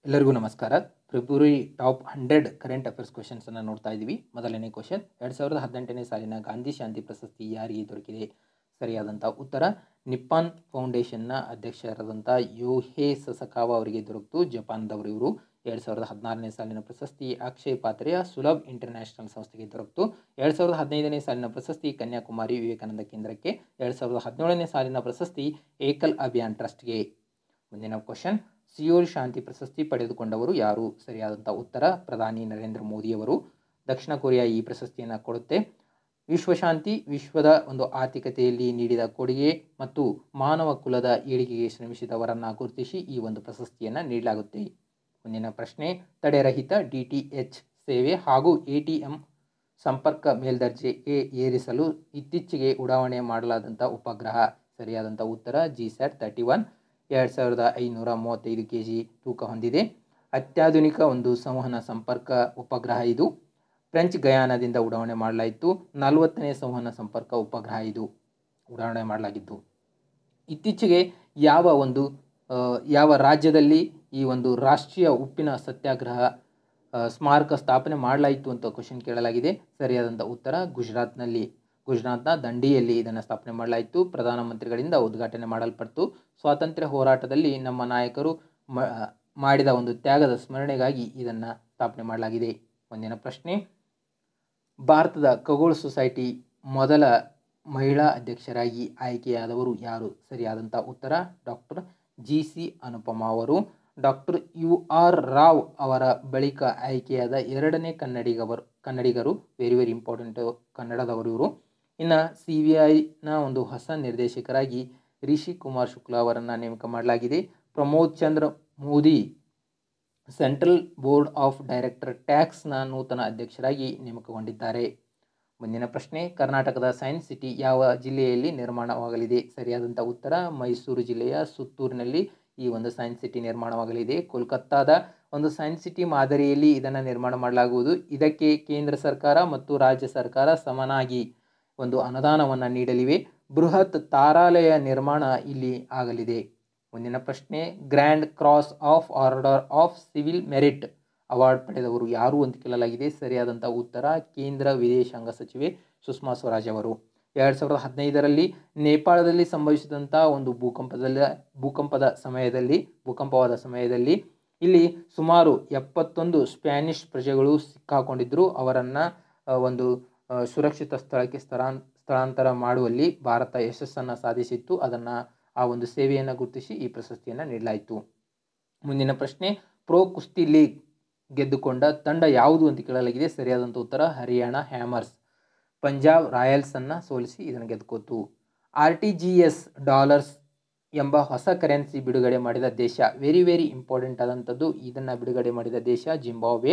ಎಲ್ಲರಿಗೂ ನಮಸ್ಕಾರ February top hundred current affairs ಕ್ವೆಶನ್ಸನ್ನು ನೋಡ್ತಾ ಇದ್ದೀವಿ ಮೊದಲನೇ ಕ್ವೆಶನ್ ಎರಡು ಸಾವಿರದ ಹದಿನೆಂಟನೇ ಸಾಲಿನ ಗಾಂಧಿ ಶಾಂತಿ ಪ್ರಶಸ್ತಿ ಯಾರಿಗೆ ದೊರಕಿದೆ ಸರಿಯಾದಂಥ ಉತ್ತರ ನಿಪ್ಪಾನ್ ಫೌಂಡೇಶನ್ನ ಅಧ್ಯಕ್ಷರಾದಂಥ ಯೋಹೆ ಸಸಕಾವ ಅವರಿಗೆ ದೊರಕಿತು ಜಪಾನ್ದವರು ಇವರು ಎರಡು ಸಾವಿರದ ಹದಿನಾರನೇ ಸಾಲಿನ ಪ್ರಶಸ್ತಿ ಅಕ್ಷಯ್ ಪಾತ್ರೆಯ ಸುಲಭ್ ಇಂಟರ್ನ್ಯಾಷನಲ್ ಸಂಸ್ಥೆಗೆ ದೊರಕಿತು ಎರಡು ಸಾವಿರದ ಹದಿನೈದನೇ ಸಾಲಿನ ಪ್ರಶಸ್ತಿ ಕನ್ಯಾಕುಮಾರಿ ವಿವೇಕಾನಂದ ಕೇಂದ್ರಕ್ಕೆ ಎರಡು ಸಾವಿರದ ಹದಿನೇಳನೇ ಸಾಲಿನ ಪ್ರಶಸ್ತಿ ಏಕಲ್ ಅಭಿಯಾನ್ ಟ್ರಸ್ಟ್ಗೆ ಮುಂದಿನ ಕ್ವಶನ್ ಸಿಯೋಲ್ ಶಾಂತಿ ಪ್ರಶಸ್ತಿ ಪಡೆದುಕೊಂಡವರು ಯಾರು ಸರಿಯಾದಂಥ ಉತ್ತರ ಪ್ರಧಾನಿ ನರೇಂದ್ರ ಮೋದಿಯವರು ದಕ್ಷಿಣ ಕೊರಿಯಾ ಈ ಪ್ರಶಸ್ತಿಯನ್ನು ಕೊಡುತ್ತೆ ವಿಶ್ವಶಾಂತಿ ವಿಶ್ವದ ಒಂದು ಆರ್ಥಿಕತೆಯಲ್ಲಿ ನೀಡಿದ ಕೊಡುಗೆ ಮತ್ತು ಮಾನವ ಕುಲದ ಏಳಿಗೆಗೆ ಶ್ರಮಿಸಿದವರನ್ನು ಗುರುತಿಸಿ ಈ ಒಂದು ಪ್ರಶಸ್ತಿಯನ್ನು ನೀಡಲಾಗುತ್ತೆ ಮುಂದಿನ ಪ್ರಶ್ನೆ ತಡೆರಹಿತ ಡಿ ಟಿ ಎಚ್ ಸೇವೆ ಹಾಗೂ ಎ ಟಿ ಎಂ ಸಂಪರ್ಕ ಮೇಲ್ದರ್ಜೆಗೆ ಏರಿಸಲು ಇತ್ತೀಚೆಗೆ ಉಡಾವಣೆ ಮಾಡಲಾದಂಥ ಉಪಗ್ರಹ ಸರಿಯಾದಂಥ ಉತ್ತರ ಜಿ ಸ್ಯಾಟ್ ತರ್ಟಿ ಒನ್ ಎರಡು ಸಾವಿರದ ಐನೂರ ಮೂವತ್ತೈದು ಕೆ ಜಿ ತೂಕ ಹೊಂದಿದೆ ಅತ್ಯಾಧುನಿಕ ಒಂದು ಸಂವಹನ ಸಂಪರ್ಕ ಉಪಗ್ರಹ ಇದು ಫ್ರೆಂಚ್ ಗಯಾನದಿಂದ ಉಡಾವಣೆ ಮಾಡಲಾಯಿತು ನಲವತ್ತನೇ ಸಂವಹನ ಸಂಪರ್ಕ ಉಪಗ್ರಹ ಇದು ಉಡಾವಣೆ ಮಾಡಲಾಗಿದ್ದು ಇತ್ತೀಚೆಗೆ ಯಾವ ಒಂದು ಆ, ಯಾವ ರಾಜ್ಯದಲ್ಲಿ ಈ ಒಂದು ರಾಷ್ಟ್ರೀಯ ಉಪ್ಪಿನ ಸತ್ಯಾಗ್ರಹ ಆ, ಸ್ಮಾರಕ ಸ್ಥಾಪನೆ ಮಾಡಲಾಯಿತು ಅಂತ ಕ್ವಶನ್ ಕೇಳಲಾಗಿದೆ ಸರಿಯಾದಂಥ ಉತ್ತರ ಗುಜರಾತ್ನಲ್ಲಿ ಗುಜರಾತ್ನ ದಂಡಿಯಲ್ಲಿ ಇದನ್ನು ಸ್ಥಾಪನೆ ಮಾಡಲಾಯಿತು ಪ್ರಧಾನಮಂತ್ರಿಗಳಿಂದ ಉದ್ಘಾಟನೆ ಮಾಡಲ್ಪಟ್ಟು ಸ್ವಾತಂತ್ರ್ಯ ಹೋರಾಟದಲ್ಲಿ ನಮ್ಮ ನಾಯಕರು ಮ ಮಾಡಿದ ಒಂದು ತ್ಯಾಗದ ಸ್ಮರಣೆಗಾಗಿ ಇದನ್ನು ಸ್ಥಾಪನೆ ಮಾಡಲಾಗಿದೆ ಮುಂದಿನ ಪ್ರಶ್ನೆ ಭಾರತದ ಖಗೋಳ ಸೊಸೈಟಿ ಮೊದಲ ಮಹಿಳಾ ಅಧ್ಯಕ್ಷರಾಗಿ ಆಯ್ಕೆಯಾದವರು ಯಾರು ಸರಿಯಾದಂಥ ಉತ್ತರ ಡಾಕ್ಟರ್ ಜಿ ಸಿ ಅನುಪಮ ಅವರು ಡಾಕ್ಟರ್ ಯು ಆರ್ ರಾವ್ ಅವರ ಬಳಿಕ ಆಯ್ಕೆಯಾದ ಎರಡನೇ ಕನ್ನಡಿಗವರು ಕನ್ನಡಿಗರು ವೆರಿ ವೆರಿ ಇಂಪಾರ್ಟೆಂಟ್ ಕನ್ನಡದವರು ಇವರು ಇನ್ನು ಸಿ ಬಿ ಐನ ಒಂದು ಹೊಸ ನಿರ್ದೇಶಕರಾಗಿ ರಿಷಿ ಕುಮಾರ್ ಶುಕ್ಲಾ ಅವರನ್ನು ನೇಮಕ ಮಾಡಲಾಗಿದೆ Pramod Chandra Modi central board of director ಟ್ಯಾಕ್ಸ್ನ ನೂತನ ಅಧ್ಯಕ್ಷರಾಗಿ ನೇಮಕಗೊಂಡಿದ್ದಾರೆ ಮುಂದಿನ ಪ್ರಶ್ನೆ ಕರ್ನಾಟಕದ ಸೈನ್ಸ್ ಸಿಟಿ ಯಾವ ಜಿಲ್ಲೆಯಲ್ಲಿ ನಿರ್ಮಾಣವಾಗಲಿದೆ ಸರಿಯಾದಂಥ ಉತ್ತರ ಮೈಸೂರು ಜಿಲ್ಲೆಯ ಸುತ್ತೂರಿನಲ್ಲಿ ಈ ಒಂದು ಸೈನ್ಸ್ ಸಿಟಿ ನಿರ್ಮಾಣವಾಗಲಿದೆ ಕೋಲ್ಕತ್ತಾದ ಒಂದು ಸೈನ್ಸ್ ಸಿಟಿ ಮಾದರಿಯಲ್ಲಿ ಇದನ್ನು ನಿರ್ಮಾಣ ಮಾಡಲಾಗುವುದು ಇದಕ್ಕೆ ಕೇಂದ್ರ ಸರ್ಕಾರ ಮತ್ತು ರಾಜ್ಯ ಸರ್ಕಾರ ಸಮನಾಗಿ ಒಂದು ಅನುದಾನವನ್ನು ನೀಡಲಿವೆ ಬೃಹತ್ ತಾರಾಲಯ ನಿರ್ಮಾಣ ಇಲ್ಲಿ ಆಗಲಿದೆ ಮುಂದಿನ ಪ್ರಶ್ನೆ grand cross of order of civil merit award ಪಡೆದವರು ಯಾರು ಅಂತ ಕೇಳಲಾಗಿದೆ ಸರಿಯಾದಂಥ ಉತ್ತರ ಕೇಂದ್ರ ವಿದೇಶಾಂಗ ಸಚಿವೆ ಸುಷ್ಮಾ ಸ್ವರಾಜ್ ಅವರು ಎರಡು ಸಾವಿರದ ಹದಿನೈದರಲ್ಲಿ ನೇಪಾಳದಲ್ಲಿ ಸಂಭವಿಸಿದಂಥ ಒಂದು ಭೂಕಂಪದಲ್ಲಿ ಭೂಕಂಪದ ಸಮಯದಲ್ಲಿ ಭೂಕಂಪವಾದ ಸಮಯದಲ್ಲಿ ಇಲ್ಲಿ ಸುಮಾರು ಎಪ್ಪತ್ತೊಂದು ಸ್ಪ್ಯಾನಿಷ್ ಪ್ರಜೆಗಳು ಸಿಕ್ಕಾಕೊಂಡಿದ್ದರು ಅವರನ್ನು ಒಂದು ಆ, ಸುರಕ್ಷಿತ ಸ್ಥಳಕ್ಕೆ ಸ್ಥಳಾಂ ಸ್ಥಳಾಂತರ ಮಾಡುವಲ್ಲಿ ಭಾರತ ಯಶಸ್ಸನ್ನು ಸಾಧಿಸಿತ್ತು ಅದನ್ನು ಆ ಒಂದು ಸೇವೆಯನ್ನು ಗುರುತಿಸಿ ಈ ಪ್ರಶಸ್ತಿಯನ್ನು ನೀಡಲಾಯಿತು ಮುಂದಿನ ಪ್ರಶ್ನೆ ಪ್ರೋ ಕುಸ್ತಿ ಲೀಗ್ ಗೆದ್ದುಕೊಂಡ ತಂಡ ಯಾವುದು ಅಂತ ಕೇಳಲಾಗಿದೆ ಸರಿಯಾದಂಥ ಉತ್ತರ ಹರಿಯಾಣ ಹ್ಯಾಮರ್ಸ್ ಪಂಜಾಬ್ ರಾಯಲ್ಸನ್ನು ಸೋಲಿಸಿ ಇದನ್ನು ಗೆದ್ಕೋತು R T G S dollars ಎಂಬ ಹೊಸ ಕರೆನ್ಸಿ ಬಿಡುಗಡೆ ಮಾಡಿದ ದೇಶ ವೆರಿ ವೆರಿ ಇಂಪಾರ್ಟೆಂಟ್ ಆದಂಥದ್ದು ಇದನ್ನು ಬಿಡುಗಡೆ ಮಾಡಿದ ದೇಶ Zimbabwe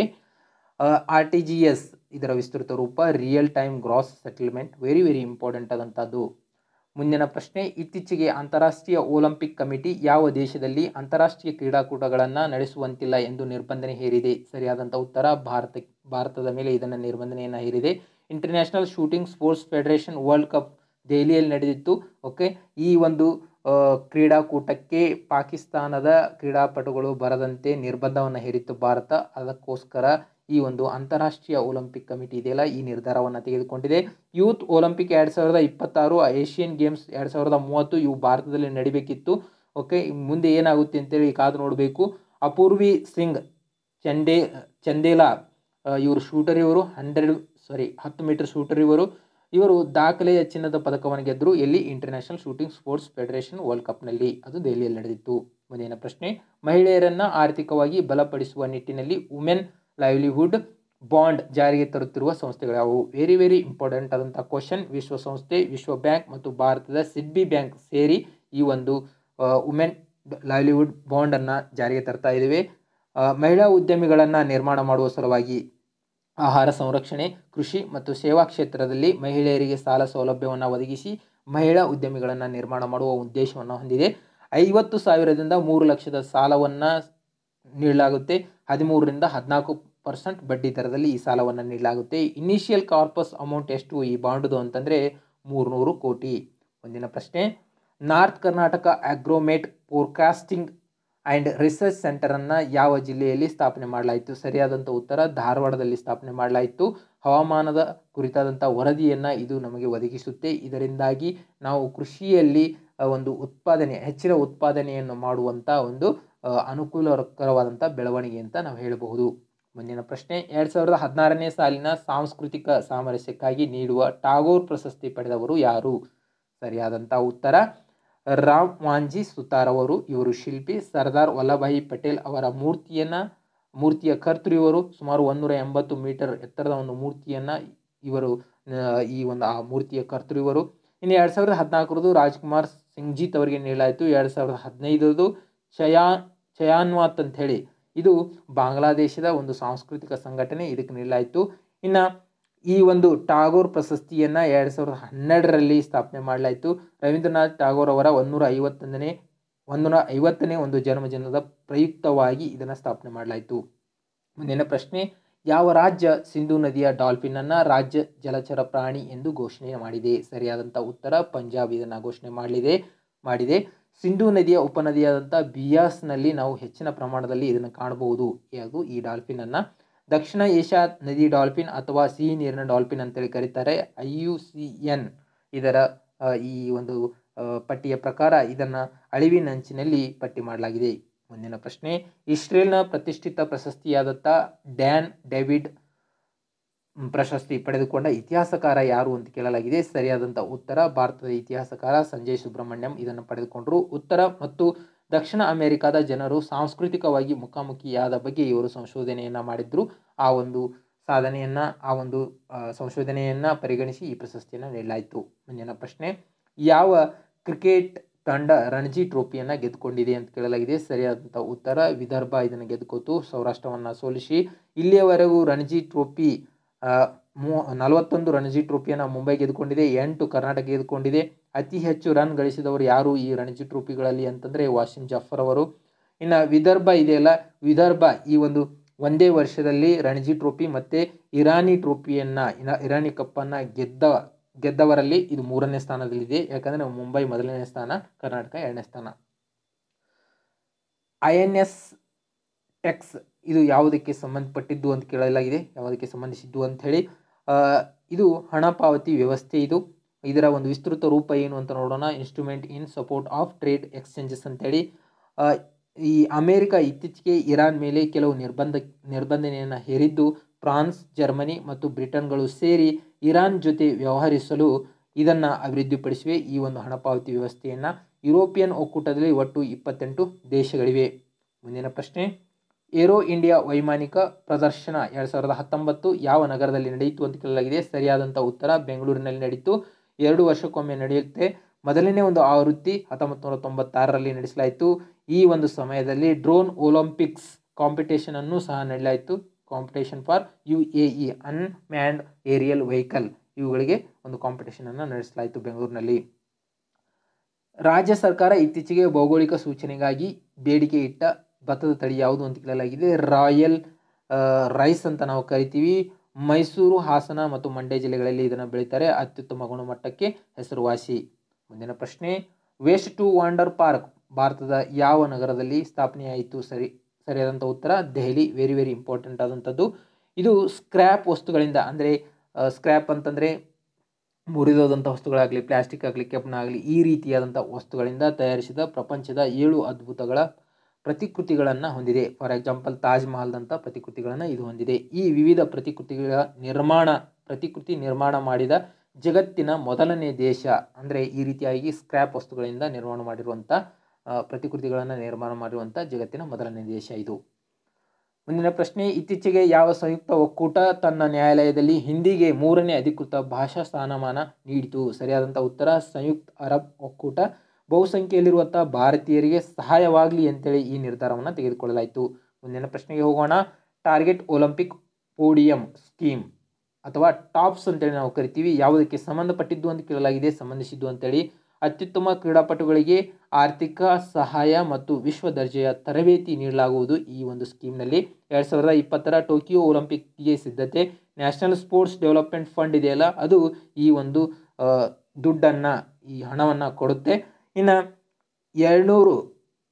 R T G S ಇದರ ವಿಸ್ತೃತ ರೂಪ real time gross settlement very very important ಆದಂಥದ್ದು ಮುಂದಿನ ಪ್ರಶ್ನೆ ಇತ್ತೀಚೆಗೆ ಅಂತಾರಾಷ್ಟ್ರೀಯ ಒಲಿಂಪಿಕ್ ಕಮಿಟಿ ಯಾವ ದೇಶದಲ್ಲಿ ಅಂತಾರಾಷ್ಟ್ರೀಯ ಕ್ರೀಡಾಕೂಟಗಳನ್ನು ನಡೆಸುವಂತಿಲ್ಲ ಎಂದು ನಿರ್ಬಂಧನೆ ಹೇರಿದೆ ಸರಿಯಾದಂಥ ಉತ್ತರ ಭಾರತ ಭಾರತದ ಮೇಲೆ ಇದನ್ನು ನಿರ್ಬಂಧನೆಯನ್ನು ಹೇರಿದೆ international shooting sports federation world cup ದೆಹಲಿಯಲ್ಲಿ ನಡೆದಿತ್ತು ಓಕೆ ಈ ಒಂದು ಆ, ಕ್ರೀಡಾಕೂಟಕ್ಕೆ ಪಾಕಿಸ್ತಾನದ ಕ್ರೀಡಾಪಟುಗಳು ಬರದಂತೆ ನಿರ್ಬಂಧವನ್ನು ಹೇರಿತ್ತು ಭಾರತ ಅದಕ್ಕೋಸ್ಕರ ಈ ಒಂದು ಅಂತಾರಾಷ್ಟ್ರೀಯ ಒಲಿಂಪಿಕ್ ಕಮಿಟಿ ಇದೆಯಲ್ಲ ಈ ನಿರ್ಧಾರವನ್ನು ತೆಗೆದುಕೊಂಡಿದೆ ಯೂತ್ ಒಲಿಂಪಿಕ್ ಎರಡು ಸಾವಿರದ ಇಪ್ಪತ್ತಾರು ಏಷ್ಯನ್ ಗೇಮ್ಸ್ ಎರಡು ಸಾವಿರದ ಮೂವತ್ತು ಇವು ಭಾರತದಲ್ಲಿ ನಡಿಬೇಕಿತ್ತು ಓಕೆ ಮುಂದೆ ಏನಾಗುತ್ತೆ ಅಂತೇಳಿ ಕಾದು ನೋಡಬೇಕು ಅಪೂರ್ವಿ ಸಿಂಗ್ ಚಂಡೇ ಚಂದೇಲಾ ಆ, ಇವರು ಶೂಟರ್ ಇವರು ಹಂಡ್ರೆಡ್ ಸಾರಿ ಹತ್ತು ಮೀಟರ್ ಶೂಟರ್ ಇವರು ಇವರು ದಾಖಲೆಯ ಚಿನ್ನದ ಪದಕವನ್ನು ಗೆದ್ದರು ಎಲ್ಲಿ international shooting sports federation world ಕಪ್ನಲ್ಲಿ ಅದು ದೆಹಲಿಯಲ್ಲಿ ನಡೆದಿತ್ತು ಮುಂದಿನ ಪ್ರಶ್ನೆ ಮಹಿಳೆಯರನ್ನು ಆರ್ಥಿಕವಾಗಿ ಬಲಪಡಿಸುವ ನಿಟ್ಟಿನಲ್ಲಿ ವುಮೆನ್ ಲೈವ್ಲಿಹುಡ್ ಬಾಂಡ್ ಜಾರಿಗೆ ತರುತ್ತಿರುವ ಸಂಸ್ಥೆಗಳು ಯಾವುವು ವೆರಿ ವೆರಿ ಇಂಪಾರ್ಟೆಂಟ್ ಆದಂಥ ಕ್ವಶನ್ ವಿಶ್ವಸಂಸ್ಥೆ ವಿಶ್ವ ಬ್ಯಾಂಕ್ ಮತ್ತು ಭಾರತದ ಸಿಡ್ಬಿ ಬ್ಯಾಂಕ್ ಸೇರಿ ಈ ಒಂದು ವುಮೆನ್ ಲೈವ್ಲಿಹುಡ್ ಬಾಂಡನ್ನು ಜಾರಿಗೆ ತರ್ತಾ ಇದ್ದೇವೆ ಆ, ಮಹಿಳಾ ಉದ್ಯಮಿಗಳನ್ನು ನಿರ್ಮಾಣ ಮಾಡುವ ಸಲುವಾಗಿ ಆಹಾರ ಸಂರಕ್ಷಣೆ ಕೃಷಿ ಮತ್ತು ಸೇವಾ ಕ್ಷೇತ್ರದಲ್ಲಿ ಮಹಿಳೆಯರಿಗೆ ಸಾಲ ಸೌಲಭ್ಯವನ್ನು ಒದಗಿಸಿ ಮಹಿಳಾ ಉದ್ಯಮಿಗಳನ್ನು ನಿರ್ಮಾಣ ಮಾಡುವ ಉದ್ದೇಶವನ್ನು ಹೊಂದಿದೆ ಐವತ್ತು ಸಾವಿರದಿಂದ ಮೂರು ಲಕ್ಷದ ಸಾಲವನ್ನು ನೀಡಲಾಗುತ್ತೆ ಹದಿಮೂರರಿಂದ ಹದಿನಾಲ್ಕು ಪರ್ಸೆಂಟ್ ಬಡ್ಡಿ ದರದಲ್ಲಿ ಈ ಸಾಲವನ್ನು ನೀಡಲಾಗುತ್ತೆ ಇನಿಷಿಯಲ್ ಕಾರ್ಪಸ್ ಅಮೌಂಟ್ ಎಷ್ಟು ಈ ಬಾಂಡ್ದು ಅಂತಂದರೆ ಮೂರುನೂರು ಕೋಟಿ ಮುಂದಿನ ಪ್ರಶ್ನೆ north Karnataka agromet forecasting and research ಸೆಂಟರನ್ನು ಯಾವ ಜಿಲ್ಲೆಯಲ್ಲಿ ಸ್ಥಾಪನೆ ಮಾಡಲಾಯಿತು ಸರಿಯಾದಂಥ ಉತ್ತರ ಧಾರವಾಡದಲ್ಲಿ ಸ್ಥಾಪನೆ ಮಾಡಲಾಯಿತು ಹವಾಮಾನದ ಕುರಿತಾದಂಥ ವರದಿಯನ್ನು ಇದು ನಮಗೆ ಒದಗಿಸುತ್ತೆ ಇದರಿಂದಾಗಿ ನಾವು ಕೃಷಿಯಲ್ಲಿ ಆ, ಒಂದು ಉತ್ಪಾದನೆ ಹೆಚ್ಚಿನ ಉತ್ಪಾದನೆಯನ್ನು ಮಾಡುವಂಥ ಒಂದು ಆ, ಅನುಕೂಲಕರವಾದಂಥ ಬೆಳವಣಿಗೆ ಅಂತ ನಾವು ಹೇಳಬಹುದು ಮುಂದಿನ ಪ್ರಶ್ನೆ ಎರಡು ಸಾವಿರದ ಹದಿನಾರನೇ ಸಾಲಿನ ಸಾಂಸ್ಕೃತಿಕ ಸಾಮರಸ್ಯಕ್ಕಾಗಿ ನೀಡುವ ಟಾಗೋರ್ ಪ್ರಶಸ್ತಿ ಪಡೆದವರು ಯಾರು ಸರಿಯಾದಂಥ ಉತ್ತರ ರಾಮ್ ವಾಂಜಿ ಸುತಾರ್ ಅವರು ಇವರು ಶಿಲ್ಪಿ ಸರ್ದಾರ್ ವಲ್ಲಭಾಯಿ ಪಟೇಲ್ ಅವರ ಮೂರ್ತಿಯನ್ನು ಮೂರ್ತಿಯ ಕರ್ತೃ ಇವರು ಸುಮಾರು ಒಂದೂರ ಎಂಬತ್ತು ಮೀಟರ್ ಎತ್ತರದ ಒಂದು ಮೂರ್ತಿಯನ್ನು ಇವರು ಆ, ಈ ಒಂದು ಆ ಮೂರ್ತಿಯ ಕರ್ತೃ ಇವರು ಇನ್ನು ಎರಡು ಸಾವಿರದ ಹದಿನಾಲ್ಕರದು ರಾಜ್ಕುಮಾರ್ ಸಿಂಗ್ಜೀತ್ ಅವರಿಗೆ ನೀಡಲಾಯಿತು ಎರಡು ಸಾವಿರದ ಹದಿನೈದರದು ಚಯಾ ಚಯಾನ್ವಾತ್ ಅಂತ ಹೇಳಿ ಇದು ಬಾಂಗ್ಲಾದೇಶದ ಒಂದು ಸಾಂಸ್ಕೃತಿಕ ಸಂಘಟನೆ ಇದಕ್ಕೆ ನೀಡಲಾಯಿತು ಇನ್ನು ಈ ಒಂದು ಟಾಗೋರ್ ಪ್ರಶಸ್ತಿಯನ್ನು ಎರಡು ಸಾವಿರದ ಹನ್ನೆರಡರಲ್ಲಿ ಸ್ಥಾಪನೆ ಮಾಡಲಾಯಿತು ರವೀಂದ್ರನಾಥ್ ಟಾಗೋರ್ ಅವರ ಒಂದೂರ ಐವತ್ತೊಂದನೇ ಒಂದೂರ ಐವತ್ತನೇ ಒಂದು ಜನ್ಮದಿನದ ಪ್ರಯುಕ್ತವಾಗಿ ಇದನ್ನು ಸ್ಥಾಪನೆ ಮಾಡಲಾಯಿತು ಮುಂದಿನ ಪ್ರಶ್ನೆ ಯಾವ ರಾಜ್ಯ ಸಿಂಧು ನದಿಯ ಡಾಲ್ಫಿನನ್ನು ರಾಜ್ಯ ಜಲಚರ ಪ್ರಾಣಿ ಎಂದು ಘೋಷಣೆ ಮಾಡಿದೆ ಸರಿಯಾದಂಥ ಉತ್ತರ ಪಂಜಾಬ್ ಇದನ್ನು ಘೋಷಣೆ ಮಾಡಲಿದೆ ಮಾಡಿದೆ ಸಿಂಧು ನದಿಯ ಉಪನದಿಯಾದಂಥ ಬಿಯಾಸ್ನಲ್ಲಿ ನಾವು ಹೆಚ್ಚಿನ ಪ್ರಮಾಣದಲ್ಲಿ ಇದನ್ನು ಕಾಣಬಹುದು ಯಾವುದು ಈ ಡಾಲ್ಫಿನನ್ನು ದಕ್ಷಿಣ ಏಷ್ಯಾ ನದಿ ಡಾಲ್ಫಿನ್ ಅಥವಾ ಸಿಹಿ ನೀರಿನ ಡಾಲ್ಫಿನ್ ಅಂತೇಳಿ ಕರೀತಾರೆ ಐ ಯು ಸಿ ಎನ್ ಇದರ ಆ, ಈ ಒಂದು ಆ, ಪಟ್ಟಿಯ ಪ್ರಕಾರ ಇದನ್ನು ಅಳಿವಿನಂಚಿನಲ್ಲಿ ಪಟ್ಟಿ ಮಾಡಲಾಗಿದೆ ಮುಂದಿನ ಪ್ರಶ್ನೆ ಇಸ್ರೇಲ್ನ ಪ್ರತಿಷ್ಠಿತ ಪ್ರಶಸ್ತಿಯಾದಂಥ ಡ್ಯಾನ್ ಡೇವಿಡ್ ಮ್, ಪ್ರಶಸ್ತಿ ಪಡೆದುಕೊಂಡ ಇತಿಹಾಸಕಾರ ಯಾರು ಅಂತ ಕೇಳಲಾಗಿದೆ ಸರಿಯಾದಂಥ ಉತ್ತರ ಭಾರತದ ಇತಿಹಾಸಕಾರ ಸಂಜಯ್ ಸುಬ್ರಹ್ಮಣ್ಯಂ ಇದನ್ನು ಪಡೆದುಕೊಂಡರು ಉತ್ತರ ಮತ್ತು ದಕ್ಷಿಣ ಅಮೆರಿಕಾದ ಜನರು ಸಾಂಸ್ಕೃತಿಕವಾಗಿ ಮುಖಾಮುಖಿಯಾದ ಬಗ್ಗೆ ಇವರು ಸಂಶೋಧನೆಯನ್ನು ಮಾಡಿದ್ರು ಆ ಒಂದು ಸಾಧನೆಯನ್ನು ಆ ಒಂದು ಆ, ಸಂಶೋಧನೆಯನ್ನು ಪರಿಗಣಿಸಿ ಈ ಪ್ರಶಸ್ತಿಯನ್ನು ನೀಡಲಾಯಿತು ಮುಂದಿನ ಪ್ರಶ್ನೆ ಯಾವ ಕ್ರಿಕೆಟ್ ತಂಡ ರಣಜಿ ಟ್ರೋಫಿಯನ್ನು ಗೆದ್ದುಕೊಂಡಿದೆ ಅಂತ ಕೇಳಲಾಗಿದೆ ಸರಿಯಾದಂಥ ಉತ್ತರ ವಿದರ್ಭ ಇದನ್ನು ಗೆದ್ದುಕೋತು ಸೌರಾಷ್ಟ್ರವನ್ನು ಸೋಲಿಸಿ ಇಲ್ಲಿಯವರೆಗೂ ರಣಜಿ ಟ್ರೋಫಿ ಆ, ಮೂ ನಲವತ್ತೊಂದು ರಣಜಿ ಟ್ರೋಫಿಯನ್ನು ಮುಂಬೈ ಗೆದ್ದುಕೊಂಡಿದೆ ಎಂಟು ಕರ್ನಾಟಕ ಗೆದ್ದುಕೊಂಡಿದೆ ಅತಿ ಹೆಚ್ಚು ರನ್ ಗಳಿಸಿದವರು ಯಾರು ಈ ರಣಜಿ ಟ್ರೋಫಿಗಳಲ್ಲಿ ಅಂತಂದರೆ ವಾಸಿಂ ಜಾಫರ್ ಅವರು ಇನ್ನು ವಿದರ್ಭ ಇದೆಯಲ್ಲ ವಿದರ್ಭ ಈ ಒಂದು ಒಂದೇ ವರ್ಷದಲ್ಲಿ ರಣಜಿ ಟ್ರೋಫಿ ಮತ್ತು ಇರಾನಿ ಟ್ರೋಫಿಯನ್ನು ಇನ ಇರಾನಿ ಕಪ್ಪನ್ನು ಗೆದ್ದ ಗೆದ್ದವರಲ್ಲಿ ಇದು ಮೂರನೇ ಸ್ಥಾನದಲ್ಲಿದೆ ಯಾಕಂದರೆ ಮುಂಬೈ ಮೊದಲನೇ ಸ್ಥಾನ ಕರ್ನಾಟಕ ಎರಡನೇ ಸ್ಥಾನ ಐ ಎನ್ ಎಸ್ ಟೆಕ್ಸ್ ಇದು ಯಾವುದಕ್ಕೆ ಸಂಬಂಧಪಟ್ಟಿದ್ದು ಅಂತ ಕೇಳಲಾಗಿದೆ ಯಾವುದಕ್ಕೆ ಸಂಬಂಧಿಸಿದ್ದು ಅಂತ ಹೇಳಿ ಆ, ಇದು ಹಣ ಪಾವತಿ ವ್ಯವಸ್ಥೆ ಇದು ಇದರ ಒಂದು ವಿಸ್ತೃತ ರೂಪ ಏನು ಅಂತ ನೋಡೋಣ instrument in support of trade exchanges ಅಂತೇಳಿ ಆ, ಈ ಅಮೇರಿಕ ಇತ್ತೀಚೆಗೆ ಇರಾನ್ ಮೇಲೆ ಕೆಲವು ನಿರ್ಬಂಧ ನಿರ್ಬಂಧನೆಯನ್ನು ಹೇರಿದ್ದು ಫ್ರಾನ್ಸ್ ಜರ್ಮನಿ ಮತ್ತು ಬ್ರಿಟನ್ಗಳು ಸೇರಿ ಇರಾನ್ ಜೊತೆ ವ್ಯವಹರಿಸಲು ಇದನ್ನು ಅಭಿವೃದ್ಧಿಪಡಿಸಿವೆ ಈ ಒಂದು ಹಣ ಪಾವತಿ ವ್ಯವಸ್ಥೆಯನ್ನು ಯುರೋಪಿಯನ್ ಒಕ್ಕೂಟದಲ್ಲಿ ಒಟ್ಟು ಇಪ್ಪತ್ತೆಂಟು ದೇಶಗಳಿವೆ ಮುಂದಿನ ಪ್ರಶ್ನೆ ಏರೋ ಇಂಡಿಯಾ ವೈಮಾನಿಕ ಪ್ರದರ್ಶನ ಎರಡು ಸಾವಿರದ ಹತ್ತೊಂಬತ್ತು ಯಾವ ನಗರದಲ್ಲಿ ನಡೆಯಿತು ಅಂತ ಕೇಳಲಾಗಿದೆ ಸರಿಯಾದಂಥ ಉತ್ತರ ಬೆಂಗಳೂರಿನಲ್ಲಿ ನಡೀತು ಎರಡು ವರ್ಷಕ್ಕೊಮ್ಮೆ ನಡೆಯುತ್ತೆ ಮೊದಲನೇ ಒಂದು ಆವೃತ್ತಿ ಹತ್ತೊಂಬತ್ತು ನೂರ ತೊಂಬತ್ತಾರರಲ್ಲಿ ನಡೆಸಲಾಯಿತು ಈ ಒಂದು ಸಮಯದಲ್ಲಿ ಡ್ರೋನ್ ಒಲಿಂಪಿಕ್ಸ್ ಕಾಂಪಿಟೇಷನ್ ಅನ್ನು ಸಹ ನಡೆಸಲಾಯಿತು competition for U A E unmanned aerial vehicle ಇವುಗಳಿಗೆ ಒಂದು ಕಾಂಪಿಟೇಷನ್ ಅನ್ನು ನಡೆಸಲಾಯಿತು ಬೆಂಗಳೂರಿನಲ್ಲಿ ರಾಜ್ಯ ಸರ್ಕಾರ ಇತ್ತೀಚೆಗೆ ಭೌಗೋಳಿಕ ಸೂಚನೆಗಾಗಿ ಬೇಡಿಕೆ ಇಟ್ಟ ಭತ್ತದ ತಳಿ ಯಾವುದು ಅಂತ ಕೇಳಲಾಗಿದೆ ರಾಯಲ್ ಆ, ರೈಸ್ ಅಂತ ನಾವು ಕರಿತೀವಿ ಮೈಸೂರು ಹಾಸನ ಮತ್ತು ಮಂಡ್ಯ ಜಿಲ್ಲೆಗಳಲ್ಲಿ ಇದನ್ನು ಬೆಳೀತಾರೆ ಅತ್ಯುತ್ತಮ ಗುಣಮಟ್ಟಕ್ಕೆ ಹೆಸರುವಾಸಿ ಮುಂದಿನ ಪ್ರಶ್ನೆ ವೇಸ್ಟ್ ಟು ವಾಂಡರ್ ಪಾರ್ಕ್ ಭಾರತದ ಯಾವ ನಗರದಲ್ಲಿ ಸ್ಥಾಪನೆಯಾಯಿತು ಸರಿ ಸರಿಯಾದಂಥ ಉತ್ತರ ದೆಹಲಿ ವೆರಿ ವೆರಿ ಇಂಪಾರ್ಟೆಂಟ್ ಆದಂಥದ್ದು ಇದು ಸ್ಕ್ರ್ಯಾಪ್ ವಸ್ತುಗಳಿಂದ ಅಂದರೆ ಸ್ಕ್ರ್ಯಾಪ್ ಅಂತಂದರೆ ಮುರಿದೋದಂಥ ವಸ್ತುಗಳಾಗಲಿ ಪ್ಲಾಸ್ಟಿಕ್ ಆಗಲಿ ಕೆಬ್ಬಣ ಈ ರೀತಿಯಾದಂಥ ವಸ್ತುಗಳಿಂದ ತಯಾರಿಸಿದ ಪ್ರಪಂಚದ ಏಳು ಅದ್ಭುತಗಳ ಪ್ರತಿಕೃತಿಗಳನ್ನು ಹೊಂದಿದೆ ಫಾರ್ ಎಕ್ಸಾಂಪಲ್ ತಾಜ್ ಮಹಲ್ದಂಥ ಪ್ರತಿಕೃತಿಗಳನ್ನು ಇದು ಹೊಂದಿದೆ ಈ ವಿವಿಧ ಪ್ರತಿಕೃತಿಗಳ ನಿರ್ಮಾಣ ಪ್ರತಿಕೃತಿ ನಿರ್ಮಾಣ ಮಾಡಿದ ಜಗತ್ತಿನ ಮೊದಲನೇ ದೇಶ ಅಂದರೆ ಈ ರೀತಿಯಾಗಿ ಸ್ಕ್ರ್ಯಾಪ್ ವಸ್ತುಗಳಿಂದ ನಿರ್ಮಾಣ ಮಾಡಿರುವಂಥ ಆ, ಪ್ರತಿಕೃತಿಗಳನ್ನು ನಿರ್ಮಾಣ ಮಾಡಿರುವಂಥ ಜಗತ್ತಿನ ಮೊದಲನೇ ದೇಶ ಇದು ಮುಂದಿನ ಪ್ರಶ್ನೆ ಇತ್ತೀಚೆಗೆ ಯಾವ ಸಂಯುಕ್ತ ಒಕ್ಕೂಟ ತನ್ನ ನ್ಯಾಯಾಲಯದಲ್ಲಿ ಹಿಂದಿಗೆ ಮೂರನೇ ಅಧಿಕೃತ ಭಾಷಾ ಸ್ಥಾನಮಾನ ನೀಡಿತು ಸರಿಯಾದಂಥ ಉತ್ತರ ಸಂಯುಕ್ತ ಅರಬ್ ಒಕ್ಕೂಟ ಬಹುಸಂಖ್ಯೆಯಲ್ಲಿರುವಂಥ ಭಾರತೀಯರಿಗೆ ಸಹಾಯವಾಗಲಿ ಅಂತೇಳಿ ಈ ನಿರ್ಧಾರವನ್ನು ತೆಗೆದುಕೊಳ್ಳಲಾಯಿತು ಮುಂದಿನ ಪ್ರಶ್ನೆಗೆ ಹೋಗೋಣ ಟಾರ್ಗೆಟ್ ಒಲಿಂಪಿಕ್ ಪೋಡಿಯಂ ಸ್ಕೀಮ್ ಅಥವಾ ಟಾಪ್ಸ್ ಅಂತೇಳಿ ನಾವು ಕರಿತೀವಿ ಯಾವುದಕ್ಕೆ ಸಂಬಂಧಪಟ್ಟಿದ್ದು ಅಂತ ಕೇಳಲಾಗಿದೆ ಸಂಬಂಧಿಸಿದ್ದು ಅಂತೇಳಿ ಅತ್ಯುತ್ತಮ ಕ್ರೀಡಾಪಟುಗಳಿಗೆ ಆರ್ಥಿಕ ಸಹಾಯ ಮತ್ತು ವಿಶ್ವ ದರ್ಜೆಯ ತರಬೇತಿ ನೀಡಲಾಗುವುದು ಈ ಒಂದು ಸ್ಕೀಮ್ನಲ್ಲಿ ಎರಡು ಸಾವಿರದ ಇಪ್ಪತ್ತರ ಟೋಕಿಯೋ ಒಲಿಂಪಿಕ್ಗೆ ಸಿದ್ಧತೆ ನ್ಯಾಷನಲ್ ಸ್ಪೋರ್ಟ್ಸ್ ಡೆವಲಪ್ಮೆಂಟ್ ಫಂಡ್ ಇದೆಯಲ್ಲ ಅದು ಈ ಒಂದು ದುಡ್ಡನ್ನು ಈ ಹಣವನ್ನು ಕೊಡುತ್ತೆ ಇನ್ನು ಎರಡುನೂರು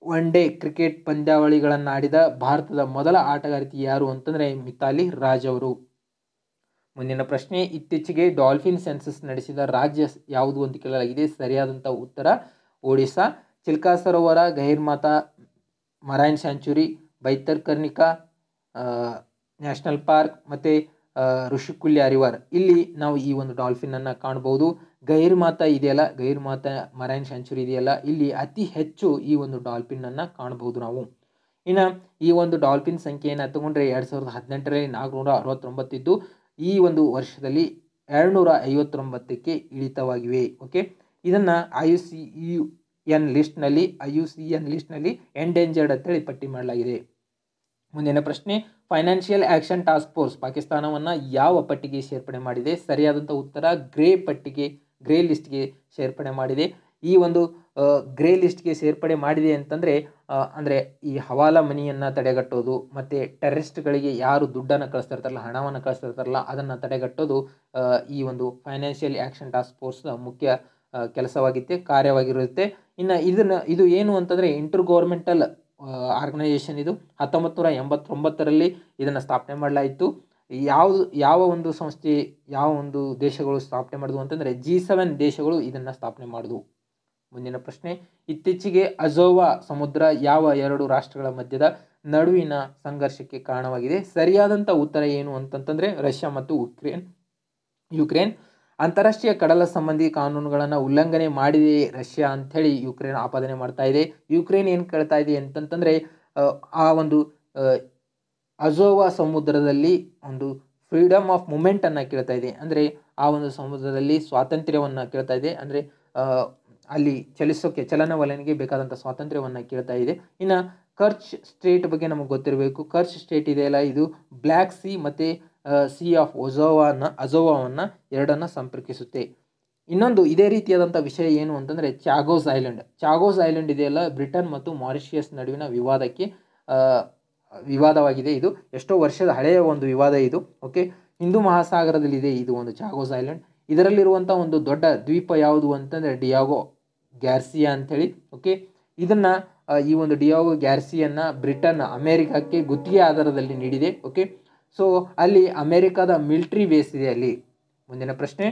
ಒನ್ ಡೇ ಕ್ರಿಕೆಟ್ ಪಂದ್ಯಾವಳಿಗಳನ್ನು ಆಡಿದ ಭಾರತದ ಮೊದಲ ಆಟಗಾರ್ತಿ ಯಾರು ಅಂತಂದರೆ ಮಿತಾಲಿ ರಾಜ್ ಅವರು ಮುಂದಿನ ಪ್ರಶ್ನೆ ಇತ್ತೀಚೆಗೆ ಡಾಲ್ಫಿನ್ ಸೆನ್ಸಸ್ ನಡೆಸಿದ ರಾಜ್ಯ ಯಾವುದು ಅಂತ ಕೇಳಲಾಗಿದೆ ಸರಿಯಾದಂಥ ಉತ್ತರ ಒಡಿಶಾ ಚಿಲ್ಕಾ ಸರೋವರ Gahirmatha marine sanctuary Bhitarkanika national park ಮತ್ತು ಋಷಿಕುಲ್ಯ ರಿವರ್ ಇಲ್ಲಿ ನಾವು ಈ ಒಂದು ಡಾಲ್ಫಿನನ್ನು ಕಾಣ್ಬೋದು ಗೈರ್ಮಾತಾ ಇದೆಯಲ್ಲ ಗೈರ್ಮಾತಾ ಮರೈನ್ ಸ್ಯಾಂಚುರಿ ಇದೆಯಲ್ಲ ಇಲ್ಲಿ ಅತಿ ಹೆಚ್ಚು ಈ ಒಂದು ಡಾಲ್ಫಿನನ್ನು ಕಾಣ್ಬೋದು ನಾವು ಇನ್ನು ಈ ಒಂದು ಡಾಲ್ಫಿನ್ ಸಂಖ್ಯೆಯನ್ನು ತಗೊಂಡ್ರೆ ಎರಡು ಸಾವಿರದ ಹದಿನೆಂಟರಲ್ಲಿ ನಾಲ್ಕುನೂರ ಅರವತ್ತೊಂಬತ್ತಿದ್ದು ಈ ಒಂದು ವರ್ಷದಲ್ಲಿ ಎರಡುನೂರ ಐವತ್ತೊಂಬತ್ತಕ್ಕೆ ಇಳಿತವಾಗಿವೆ ಓಕೆ ಇದನ್ನು I U C U N ಲಿಸ್ಟ್ನಲ್ಲಿ ಐ ಯು ಸಿ ಎನ್ ಲಿಸ್ಟ್ನಲ್ಲಿ ಎಂಡೇಂಜರ್ಡ್ ಅಂತೇಳಿ ಪಟ್ಟಿ ಮಾಡಲಾಗಿದೆ ಮುಂದಿನ ಪ್ರಶ್ನೆ ಫೈನಾನ್ಷಿಯಲ್ ಆ್ಯಕ್ಷನ್ ಟಾಸ್ಕ್ ಫೋರ್ಸ್ ಪಾಕಿಸ್ತಾನವನ್ನು ಯಾವ ಪಟ್ಟಿಗೆ ಸೇರ್ಪಡೆ ಮಾಡಿದೆ ಸರಿಯಾದಂಥ ಉತ್ತರ ಗ್ರೇ ಪಟ್ಟಿಗೆ ಗ್ರೇ ಲಿಸ್ಟ್ಗೆ ಸೇರ್ಪಡೆ ಮಾಡಿದೆ ಈ ಒಂದು ಗ್ರೇ ಲಿಸ್ಟ್ಗೆ ಸೇರ್ಪಡೆ ಮಾಡಿದೆ ಅಂತಂದರೆ ಅಂದರೆ ಈ ಹವಾಲ ಮನಿಯನ್ನು ತಡೆಗಟ್ಟೋದು ಮತ್ತು ಟೆರರಿಸ್ಟ್ಗಳಿಗೆ ಯಾರು ದುಡ್ಡನ್ನು ಕಳಿಸ್ತಿರ್ತಾರಲ್ಲ ಹಣವನ್ನು ಕಳಿಸ್ತಿರ್ತಾರಲ್ಲ ಅದನ್ನು ತಡೆಗಟ್ಟೋದು ಈ ಒಂದು ಫೈನಾನ್ಷಿಯಲ್ ಆ್ಯಕ್ಷನ್ ಟಾಸ್ಕ್ ಫೋರ್ಸ್ನ ಮುಖ್ಯ ಕೆಲಸವಾಗಿತ್ತೆ ಕಾರ್ಯವಾಗಿರುತ್ತೆ ಇನ್ನು ಇದನ್ನು ಇದು ಏನು ಅಂತಂದರೆ ಇಂಟರ್ ಗೌರ್ಮೆಂಟಲ್ ಆರ್ಗನೈಸೇಷನ್ ಇದು ಹತ್ತೊಂಬತ್ತು ನೂರ ಎಂಬತ್ತೊಂಬತ್ತರಲ್ಲಿ ಇದನ್ನು ಸ್ಥಾಪನೆ ಮಾಡಲಾಯಿತು ಯಾವುದು ಯಾವ ಒಂದು ಸಂಸ್ಥೆ ಯಾವ ಒಂದು ದೇಶಗಳು ಸ್ಥಾಪನೆ ಮಾಡಿದ್ವು ಅಂತಂದರೆ ಜಿ ಸೆವೆನ್ ದೇಶಗಳು ಇದನ್ನು ಸ್ಥಾಪನೆ ಮಾಡಿದ್ವು ಮುಂದಿನ ಪ್ರಶ್ನೆ ಇತ್ತೀಚೆಗೆ ಅಜೋವಾ ಸಮುದ್ರ ಯಾವ ಎರಡು ರಾಷ್ಟ್ರಗಳ ಮಧ್ಯದ ನಡುವಿನ ಸಂಘರ್ಷಕ್ಕೆ ಕಾರಣವಾಗಿದೆ ಸರಿಯಾದಂಥ ಉತ್ತರ ಏನು ಅಂತಂತಂದರೆ ರಷ್ಯಾ ಮತ್ತು ಉಕ್ರೇನ್ ಯುಕ್ರೇನ್ ಅಂತಾರಾಷ್ಟ್ರೀಯ ಕಡಲ ಸಂಬಂಧಿ ಕಾನೂನುಗಳನ್ನು ಉಲ್ಲಂಘನೆ ಮಾಡಿದೆ ರಷ್ಯಾ ಅಂಥೇಳಿ ಯುಕ್ರೇನ್ ಆಪಾದನೆ ಮಾಡ್ತಾ ಇದೆ ಯುಕ್ರೇನ್ ಏನು ಕೇಳ್ತಾ ಇದೆ ಅಂತಂತಂದರೆ ಆ ಒಂದು ಅಜೋವಾ ಸಮುದ್ರದಲ್ಲಿ ಒಂದು ಫ್ರೀಡಮ್ ಆಫ್ ಮೂಮೆಂಟನ್ನು ಕೇಳ್ತಾ ಇದೆ ಅಂದರೆ ಆ ಒಂದು ಸಮುದ್ರದಲ್ಲಿ ಸ್ವಾತಂತ್ರ್ಯವನ್ನು ಕೇಳ್ತಾ ಇದೆ ಅಂದರೆ ಅಲ್ಲಿ ಚಲಿಸೋಕ್ಕೆ ಚಲನವಲನಿಗೆ ಬೇಕಾದಂಥ ಸ್ವಾತಂತ್ರ್ಯವನ್ನು ಕೇಳ್ತಾ ಇದೆ ಇನ್ನು ಕರ್ಚ್ ಸ್ಟೇಟ್ ಬಗ್ಗೆ ನಮಗೆ ಗೊತ್ತಿರಬೇಕು ಕರ್ಚ್ ಸ್ಟೇಟ್ ಇದೆಯಲ್ಲ ಇದು ಬ್ಲ್ಯಾಕ್ ಸಿ ಮತ್ತು ಸಿ ಆಫ್ ಒಜೋವಾನ ಅಜೋವಾವನ್ನು ಎರಡನ್ನು ಸಂಪರ್ಕಿಸುತ್ತೆ ಇನ್ನೊಂದು ಇದೇ ರೀತಿಯಾದಂಥ ವಿಷಯ ಏನು ಅಂತಂದರೆ ಚಾಗೋಸ್ ಐಲ್ಯಾಂಡ್ ಚಾಗೋಸ್ ಐಲ್ಯಾಂಡ್ ಇದೆಯಲ್ಲ ಬ್ರಿಟನ್ ಮತ್ತು ಮಾರಿಷಿಯಸ್ ನಡುವಿನ ವಿವಾದಕ್ಕೆ ವಿವಾದವಾಗಿದೆ ಇದು ಎಷ್ಟೋ ವರ್ಷದ ಹಳೆಯ ಒಂದು ವಿವಾದ ಇದು ಓಕೆ ಹಿಂದೂ ಮಹಾಸಾಗರದಲ್ಲಿದೆ ಇದು ಒಂದು ಚಾಗೋಸ್ ಐಲ್ಯಾಂಡ್ ಇದರಲ್ಲಿರುವಂಥ ಒಂದು ದೊಡ್ಡ ದ್ವೀಪ ಯಾವುದು ಅಂತಂದರೆ ಡಿಯಾಗೋ ಗ್ಯಾರ್ಸಿಯಾ ಅಂಥೇಳಿ ಓಕೆ ಇದನ್ನು ಈ ಒಂದು ಡಿಯಾಗೋ ಗ್ಯಾರ್ಸಿಯನ್ನು ಬ್ರಿಟನ್ ಅಮೇರಿಕಕ್ಕೆ ಗುತ್ತಿಗೆ ಆಧಾರದಲ್ಲಿ ನೀಡಿದೆ ಓಕೆ ಸೊ ಅಲ್ಲಿ ಅಮೇರಿಕಾದ ಮಿಲಿಟ್ರಿ ಬೇಸ್ ಇದೆ ಅಲ್ಲಿ ಮುಂದಿನ ಪ್ರಶ್ನೆ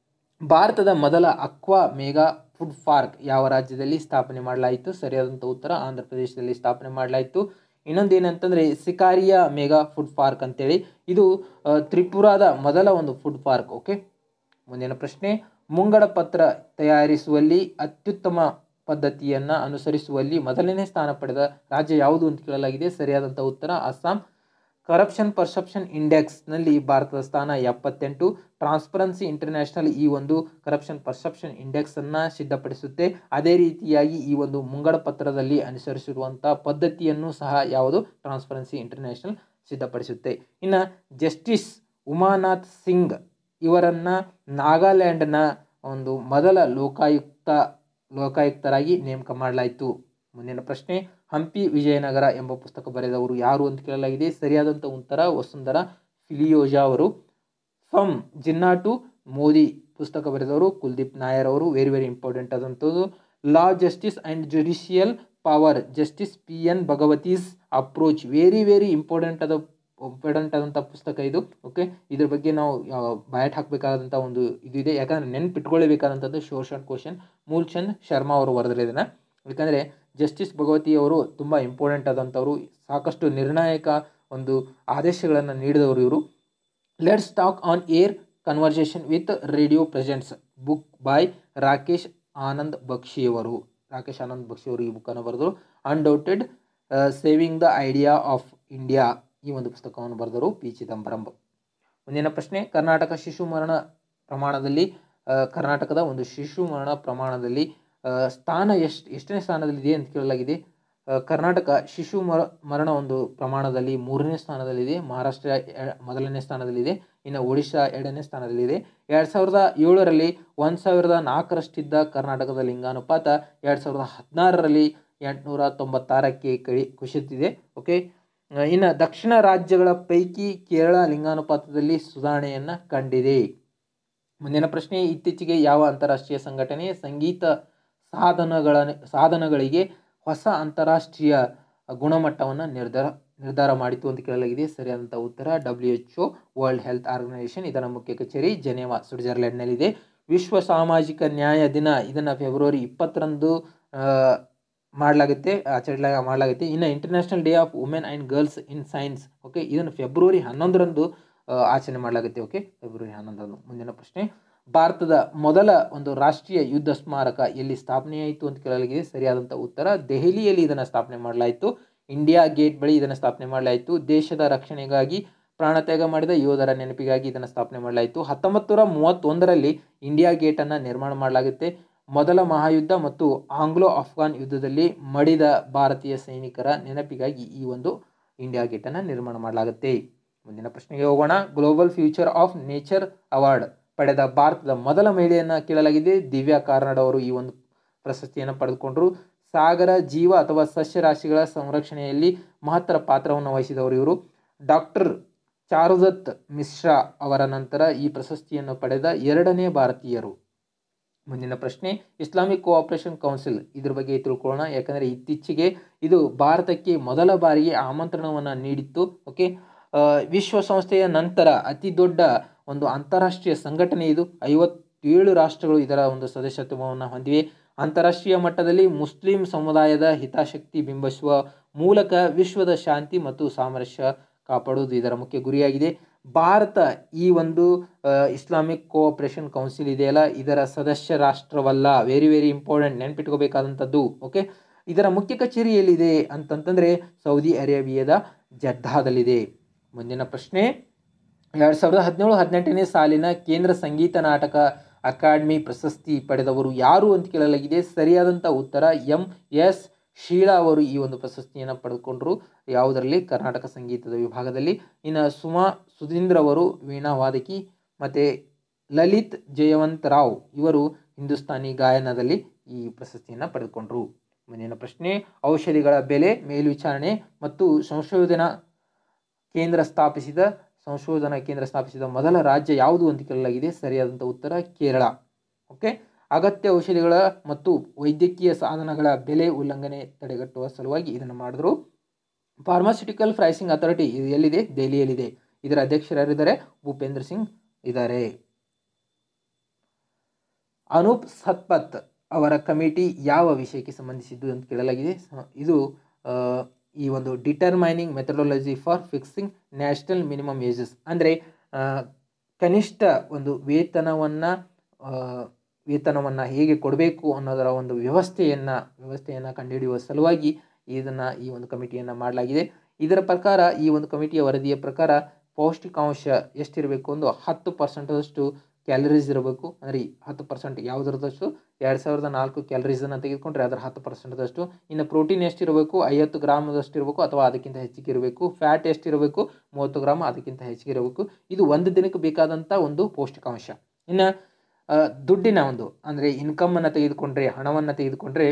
ಭಾರತದ ಮೊದಲ ಅಕ್ವಾ ಮೇಗಾ ಫುಡ್ ಪಾರ್ಕ್ ಯಾವ ರಾಜ್ಯದಲ್ಲಿ ಸ್ಥಾಪನೆ ಮಾಡಲಾಯಿತು ಸರಿಯಾದಂಥ ಉತ್ತರ ಆಂಧ್ರ ಪ್ರದೇಶದಲ್ಲಿ ಸ್ಥಾಪನೆ ಮಾಡಲಾಯಿತು ಇನ್ನೊಂದು ಏನಂತಂದರೆ ಸಿಕಾರಿಯಾ ಮೇಗಾ ಫುಡ್ ಪಾರ್ಕ್ ಅಂತೇಳಿ ಇದು ತ್ರಿಪುರಾದ ಮೊದಲ ಒಂದು ಫುಡ್ ಪಾರ್ಕ್ ಓಕೆ ಮುಂದಿನ ಪ್ರಶ್ನೆ ಮುಂಗಡ ಪತ್ರ ತಯಾರಿಸುವಲ್ಲಿ ಅತ್ಯುತ್ತಮ ಪದ್ಧತಿಯನ್ನು ಅನುಸರಿಸುವಲ್ಲಿ ಮೊದಲನೇ ಸ್ಥಾನ ಪಡೆದ ರಾಜ್ಯ ಯಾವುದು ಅಂತ ಕೇಳಲಾಗಿದೆ ಸರಿಯಾದಂಥ ಉತ್ತರ ಅಸ್ಸಾಂ ಕರಪ್ಷನ್ ಪರ್ಸೆಪ್ಷನ್ ಇಂಡೆಕ್ಸ್ನಲ್ಲಿ ಭಾರತದ ಸ್ಥಾನ ಎಪ್ಪತ್ತೆಂಟು ಟ್ರಾನ್ಸ್ಪರೆನ್ಸಿ ಇಂಟರ್ನ್ಯಾಷನಲ್ ಈ ಒಂದು ಕರಪ್ಷನ್ ಪರ್ಸೆಪ್ಷನ್ ಇಂಡೆಕ್ಸನ್ನು ಸಿದ್ಧಪಡಿಸುತ್ತೆ ಅದೇ ರೀತಿಯಾಗಿ ಈ ಒಂದು ಮುಂಗಡ ಪತ್ರದಲ್ಲಿ ಅನುಸರಿಸಿರುವಂಥ ಪದ್ಧತಿಯನ್ನು ಸಹ ಯಾವುದು ಟ್ರಾನ್ಸ್ಪರೆನ್ಸಿ ಇಂಟರ್ನ್ಯಾಷನಲ್ ಸಿದ್ಧಪಡಿಸುತ್ತೆ ಇನ್ನು ಜಸ್ಟಿಸ್ ಉಮಾನಾಥ್ ಸಿಂಗ್ ಇವರನ್ನು ನಾಗಾಲ್ಯಾಂಡ್ನ ಒಂದು ಮೊದಲ ಲೋಕಾಯುಕ್ತ ಲೋಕಾಯುಕ್ತರಾಗಿ ನೇಮಕ ಮಾಡಲಾಯಿತು ಮುಂದಿನ ಪ್ರಶ್ನೆ ಹಂಪಿ ವಿಜಯನಗರ ಎಂಬ ಪುಸ್ತಕ ಬರೆದವರು ಯಾರು ಅಂತ ಕೇಳಲಾಗಿದೆ ಸರಿಯಾದಂಥ ಉತ್ತರ ವಸುಂಧರ ಫಿಲಿಯೋಜಾ ಅವರು ಫ್ರಮ್ ಜಿನ್ನಾಟು ಮೋದಿ ಪುಸ್ತಕ ಬರೆದವರು ಕುಲ್ದೀಪ್ ನಾಯರ್ ಅವರು ವೆರಿ ವೆರಿ ಇಂಪಾರ್ಟೆಂಟ್ ಆದಂಥದ್ದು law justice and judicial power justice P N Bhagwati's approach very very important ಆದ ಇಂಪಾರ್ಟೆಂಟ್ ಆದಂಥ ಪುಸ್ತಕ ಇದು ಓಕೆ ಇದ್ರ ಬಗ್ಗೆ ನಾವು ಬಯಟ್ ಹಾಕಬೇಕಾದಂಥ ಒಂದು ಇದು ಇದೆ ಯಾಕಂದರೆ ನೆನ್ಪಿಟ್ಕೊಳ್ಳಬೇಕಾದಂಥದ್ದು ಶೋರ್ ಶಾರ್ಟ್ ಕ್ವಶನ್ ಮೂಲ್ಚಂದ್ ಶರ್ಮಾ ಅವರು ಬರೆದ್ರೆ ಇದನ್ನು ಯಾಕಂದರೆ ಜಸ್ಟಿಸ್ ಭಗವತಿ ಅವರು ತುಂಬ ಇಂಪಾರ್ಟೆಂಟ್ ಆದಂಥವ್ರು ಸಾಕಷ್ಟು ನಿರ್ಣಾಯಕ ಒಂದು ಆದೇಶಗಳನ್ನು ನೀಡಿದವರು ಇವರು let's talk on air conversation with radio presents book by Rakesh Anand ಬಕ್ಷಿಯವರು ರಾಕೇಶ್ ಆನಂದ್ ಬಕ್ಷಿಯವರು ಈ ಬುಕ್ಕನ್ನು ಬರೆದರು undaunted saving the idea of India ಈ ಒಂದು ಪುಸ್ತಕವನ್ನು ಬರೆದರು ಪಿ ಚಿದಂಬರಂ ಮುಂದಿನ ಪ್ರಶ್ನೆ ಕರ್ನಾಟಕ ಶಿಶು ಮರಣ ಪ್ರಮಾಣದಲ್ಲಿ ಕರ್ನಾಟಕದ ಒಂದು ಶಿಶು ಮರಣ ಪ್ರಮಾಣದಲ್ಲಿ ಸ್ಥಾನ ಎಷ್ಟು ಎಷ್ಟನೇ ಸ್ಥಾನದಲ್ಲಿದೆ ಅಂತ ಕೇಳಲಾಗಿದೆ ಕರ್ನಾಟಕ ಶಿಶು ಮರ ಮರಣ ಒಂದು ಪ್ರಮಾಣದಲ್ಲಿ ಮೂರನೇ ಸ್ಥಾನದಲ್ಲಿದೆ ಮಹಾರಾಷ್ಟ್ರ ಮೊದಲನೇ ಸ್ಥಾನದಲ್ಲಿದೆ ಇನ್ನು ಒಡಿಶಾ ಎರಡನೇ ಸ್ಥಾನದಲ್ಲಿದೆ ಎರಡು ಸಾವಿರದ ಏಳರಲ್ಲಿ ಒಂದು ಸಾವಿರದ ನಾಲ್ಕರಷ್ಟಿದ್ದ ಕರ್ನಾಟಕದ ಲಿಂಗಾನುಪಾತ ಎರಡು ಸಾವಿರದ ಹದಿನಾರರಲ್ಲಿ ಎಂಟುನೂರ ತೊಂಬತ್ತಾರಕ್ಕೆ ಕಡಿ ಕುಸಿತಿದೆ ಓಕೆ ಇನ್ನು ದಕ್ಷಿಣ ರಾಜ್ಯಗಳ ಪೈಕಿ ಕೇರಳ ಲಿಂಗಾನುಪಾತದಲ್ಲಿ ಸುಧಾರಣೆಯನ್ನು ಕಂಡಿದೆ ಮುಂದಿನ ಪ್ರಶ್ನೆ ಇತ್ತೀಚೆಗೆ ಯಾವ ಅಂತಾರಾಷ್ಟ್ರೀಯ ಸಂಘಟನೆ ಸಂಗೀತ ಸಾಧನಗಳ ಸಾಧನಗಳಿಗೆ ಹೊಸ ಅಂತಾರಾಷ್ಟ್ರೀಯ ಗುಣಮಟ್ಟವನ್ನು ನಿರ್ಧಾರ ನಿರ್ಧಾರ ಮಾಡಿತು ಅಂತ ಕೇಳಲಾಗಿದೆ ಸರಿಯಾದಂಥ ಉತ್ತರ W H O world health organisation ಇದರ ಮುಖ್ಯ ಕಚೇರಿ ಜೆನೆವಾ ಸ್ವಿಟ್ಜರ್ಲೆಂಡ್ನಲ್ಲಿದೆ ವಿಶ್ವ ಸಾಮಾಜಿಕ ನ್ಯಾಯ ದಿನ ಇದನ್ನು ಫೆಬ್ರವರಿ ಇಪ್ಪತ್ತರಂದು ಮಾಡಲಾಗುತ್ತೆ ಆಚರಣೆ ಮಾಡಲಾಗುತ್ತೆ ಇನ್ನು international day of women and girls in science okay ಇದನ್ನು ಫೆಬ್ರವರಿ ಹನ್ನೊಂದರಂದು ಆ, ಆಚರಣೆ ಮಾಡಲಾಗುತ್ತೆ ಓಕೆ ಫೆಬ್ರವರಿ ಹನ್ನೊಂದರಂದು ಮುಂದಿನ ಪ್ರಶ್ನೆ ಭಾರತದ ಮೊದಲ ಒಂದು ರಾಷ್ಟ್ರೀಯ ಯುದ್ಧ ಸ್ಮಾರಕ ಎಲ್ಲಿ ಸ್ಥಾಪನೆಯಾಯಿತು ಅಂತ ಕೇಳಲಾಗಿದೆ ಸರಿಯಾದಂಥ ಉತ್ತರ ದೆಹಲಿಯಲ್ಲಿ ಇದನ್ನು ಸ್ಥಾಪನೆ ಮಾಡಲಾಯಿತು ಇಂಡಿಯಾ ಗೇಟ್ ಬಳಿ ಇದನ್ನು ಸ್ಥಾಪನೆ ಮಾಡಲಾಯಿತು ದೇಶದ ರಕ್ಷಣೆಗಾಗಿ ಪ್ರಾಣತ್ಯಾಗ ಮಾಡಿದ ಯೋಧರ ನೆನಪಿಗಾಗಿ ಇದನ್ನು ಸ್ಥಾಪನೆ ಮಾಡಲಾಯಿತು ಹತ್ತೊಂಬತ್ತು ನೂರ ಮೂವತ್ತೊಂದರಲ್ಲಿ ಇಂಡಿಯಾ ಗೇಟನ್ನು ನಿರ್ಮಾಣ ಮಾಡಲಾಗುತ್ತೆ ಮೊದಲ ಮಹಾಯುದ್ಧ ಮತ್ತು ಆಂಗ್ಲೋ ಅಫ್ಘಾನ್ ಯುದ್ಧದಲ್ಲಿ ಮಡಿದ ಭಾರತೀಯ ಸೈನಿಕರ ನೆನಪಿಗಾಗಿ ಈ ಒಂದು ಇಂಡಿಯಾ ಗೇಟನ್ನು ನಿರ್ಮಾಣ ಮಾಡಲಾಗುತ್ತೆ ಮುಂದಿನ ಪ್ರಶ್ನೆಗೆ ಹೋಗೋಣ global future of nature award ಪಡೆದ ಭಾರತದ ಮೊದಲ ಮಹಿಳೆಯನ್ನು ಕೇಳಲಾಗಿದೆ ದಿವ್ಯಾ ಕಾರ್ನಾಡ್ ಅವರು ಈ ಒಂದು ಪ್ರಶಸ್ತಿಯನ್ನು ಪಡೆದುಕೊಂಡರು ಸಾಗರ ಜೀವ ಅಥವಾ ಸಸ್ಯರಾಶಿಗಳ ಸಂರಕ್ಷಣೆಯಲ್ಲಿ ಮಹತ್ತರ ಪಾತ್ರವನ್ನು ವಹಿಸಿದವರು ಇವರು ಡಾಕ್ಟರ್ ಚಾರುದತ್ ಮಿಶ್ರಾ ಅವರ ನಂತರ ಈ ಪ್ರಶಸ್ತಿಯನ್ನು ಪಡೆದ ಎರಡನೇ ಭಾರತೀಯರು ಮುಂದಿನ ಪ್ರಶ್ನೆ ಇಸ್ಲಾಮಿಕ್ ಕೋಆಪರೇಷನ್ ಕೌನ್ಸಿಲ್ ಇದ್ರ ಬಗ್ಗೆ ತಿಳ್ಕೊಳ್ಳೋಣ ಯಾಕಂದರೆ ಇತ್ತೀಚೆಗೆ ಇದು ಭಾರತಕ್ಕೆ ಮೊದಲ ಬಾರಿಗೆ ಆಮಂತ್ರಣವನ್ನು ನೀಡಿತ್ತು ಓಕೆ ಆ, ವಿಶ್ವಸಂಸ್ಥೆಯ ನಂತರ ಅತಿ ದೊಡ್ಡ ಒಂದು ಅಂತಾರಾಷ್ಟ್ರೀಯ ಸಂಘಟನೆ ಇದು ಐವತ್ತೇಳು ರಾಷ್ಟ್ರಗಳು ಇದರ ಒಂದು ಸದಸ್ಯತ್ವವನ್ನು ಹೊಂದಿವೆ ಅಂತಾರಾಷ್ಟ್ರೀಯ ಮಟ್ಟದಲ್ಲಿ ಮುಸ್ಲಿಂ ಸಮುದಾಯದ ಹಿತಾಸಕ್ತಿ ಬಿಂಬಿಸುವ ಮೂಲಕ ವಿಶ್ವದ ಶಾಂತಿ ಮತ್ತು ಸಾಮರಸ್ಯ ಕಾಪಾಡುವುದು ಇದರ ಮುಖ್ಯ ಗುರಿಯಾಗಿದೆ ಭಾರತ ಈ ಒಂದು ಆ, ಇಸ್ಲಾಮಿಕ್ ಕೋಆಪರೇಷನ್ ಕೌನ್ಸಿಲ್ ಇದೆಯಲ್ಲ ಇದರ ಸದಸ್ಯ ರಾಷ್ಟ್ರವಲ್ಲ ವೆರಿ ವೆರಿ ಇಂಪಾರ್ಟೆಂಟ್ ನೆನ್ಪಿಟ್ಕೋಬೇಕಾದಂಥದ್ದು ಓಕೆ ಇದರ ಮುಖ್ಯ ಕಚೇರಿ ಎಲ್ಲಿದೆ ಅಂತಂತಂದರೆ ಸೌದಿ ಅರೇಬಿಯಾದ ಜದ್ದಾದಲ್ಲಿದೆ ಮುಂದಿನ ಪ್ರಶ್ನೆ ಎರಡು ಸಾವಿರದ ಹದಿನೇಳು ಹದಿನೆಂಟನೇ ಸಾಲಿನ ಕೇಂದ್ರ ಸಂಗೀತ ನಾಟಕ ಅಕಾಡೆಮಿ ಪ್ರಶಸ್ತಿ ಪಡೆದವರು ಯಾರು ಅಂತ ಕೇಳಲಾಗಿದೆ ಸರಿಯಾದಂಥ ಉತ್ತರ ಎಂ ಎಸ್ ಶೀಲಾ ಅವರು ಈ ಒಂದು ಪ್ರಶಸ್ತಿಯನ್ನು ಪಡೆದುಕೊಂಡರು ಯಾವುದರಲ್ಲಿ ಕರ್ನಾಟಕ ಸಂಗೀತದ ವಿಭಾಗದಲ್ಲಿ ಇನ್ನು ಸುಮಾ ಸುಧೀಂದ್ರ ಅವರು ವೀಣಾ ವಾದಕಿ ಮತ್ತು ಲಲಿತ್ ಜಯವಂತ್ ರಾವ್ ಇವರು ಹಿಂದೂಸ್ತಾನಿ ಗಾಯನದಲ್ಲಿ ಈ ಪ್ರಶಸ್ತಿಯನ್ನು ಪಡೆದುಕೊಂಡರು ಮುಂದಿನ ಪ್ರಶ್ನೆ ಔಷಧಿಗಳ ಬೆಲೆ ಮೇಲ್ವಿಚಾರಣೆ ಮತ್ತು ಸಂಶೋಧನಾ ಕೇಂದ್ರ ಸ್ಥಾಪಿಸಿದ ಸಂಶೋಧನಾ ಕೇಂದ್ರ ಸ್ಥಾಪಿಸಿದ ಮೊದಲ ರಾಜ್ಯ ಯಾವುದು ಅಂತ ಕೇಳಲಾಗಿದೆ ಸರಿಯಾದಂಥ ಉತ್ತರ ಕೇರಳ ಓಕೆ ಅಗತ್ಯ ಔಷಧಿಗಳ ಮತ್ತು ವೈದ್ಯಕೀಯ ಸಾಧನಗಳ ಬೆಲೆ ಉಲ್ಲಂಘನೆ ತಡೆಗಟ್ಟುವ ಸಲುವಾಗಿ ಇದನ್ನು ಮಾಡಿದ್ರು ಫಾರ್ಮಾಸ್ಯೂಟಿಕಲ್ ಪ್ರೈಸಿಂಗ್ ಅಥಾರಿಟಿ ಇದು ಎಲ್ಲಿದೆ ದೆಹಲಿಯಲ್ಲಿದೆ ಇದರ ಅಧ್ಯಕ್ಷರು ಯಾರಿದ್ದಾರೆ ಭೂಪೇಂದ್ರ ಸಿಂಗ್ ಇದ್ದಾರೆ ಅನೂಪ್ ಸತ್ಪತ್ ಅವರ ಕಮಿಟಿ ಯಾವ ವಿಷಯಕ್ಕೆ ಸಂಬಂಧಿಸಿದ್ದು ಅಂತ ಕೇಳಲಾಗಿದೆ ಸ- ಇದು ಆ, ಈ ಒಂದು determining methodology for fixing national minimum wages ಅಂದರೆ ಕನಿಷ್ಠ ಒಂದು ವೇತನವನ್ನು ವೇತನವನ್ನು ಹೇಗೆ ಕೊಡಬೇಕು ಅನ್ನೋದರ ಒಂದು ವ್ಯವಸ್ಥೆಯನ್ನು ವ್ಯವಸ್ಥೆಯನ್ನು ಕಂಡುಹಿಡಿಯುವ ಸಲುವಾಗಿ ಇದನ್ನು ಈ ಒಂದು ಕಮಿಟಿಯನ್ನು ಮಾಡಲಾಗಿದೆ ಇದರ ಪ್ರಕಾರ ಈ ಒಂದು ಕಮಿಟಿಯ ವರದಿಯ ಪ್ರಕಾರ ಪೌಷ್ಟಿಕಾಂಶ ಎಷ್ಟಿರಬೇಕು ಒಂದು ಹತ್ತು ಪರ್ಸೆಂಟದಷ್ಟು ಕ್ಯಾಲರೀಸ್ ಇರಬೇಕು ಅಂದರೆ ಈ ಹತ್ತು ಪರ್ಸೆಂಟ್ ಯಾವುದರದಷ್ಟು ಎರಡು ಸಾವಿರದ ನಾಲ್ಕು ಕ್ಯಾಲರೀಸನ್ನು ತೆಗೆದುಕೊಂಡ್ರೆ ಅದರ ಹತ್ತು ಪರ್ಸೆಂಟದಷ್ಟು ಇನ್ನು ಪ್ರೋಟೀನ್ ಎಷ್ಟಿರಬೇಕು ಐವತ್ತು ಗ್ರಾಮದಷ್ಟು ಇರಬೇಕು ಅಥವಾ ಅದಕ್ಕಿಂತ ಹೆಚ್ಚಿಗೆ ಇರಬೇಕು ಫ್ಯಾಟ್ ಎಷ್ಟಿರಬೇಕು ಮೂವತ್ತು ಗ್ರಾಮ್ ಅದಕ್ಕಿಂತ ಹೆಚ್ಚಿಗೆ ಇರಬೇಕು ಇದು ಒಂದು ದಿನಕ್ಕೆ ಬೇಕಾದಂಥ ಒಂದು ಪೌಷ್ಟಿಕಾಂಶ ಇನ್ನು ಆ, ದುಡ್ಡಿನ ಒಂದು ಅಂದರೆ ಇನ್ಕಮನ್ನು ತೆಗೆದುಕೊಂಡ್ರೆ ಹಣವನ್ನು ತೆಗೆದುಕೊಂಡ್ರೆ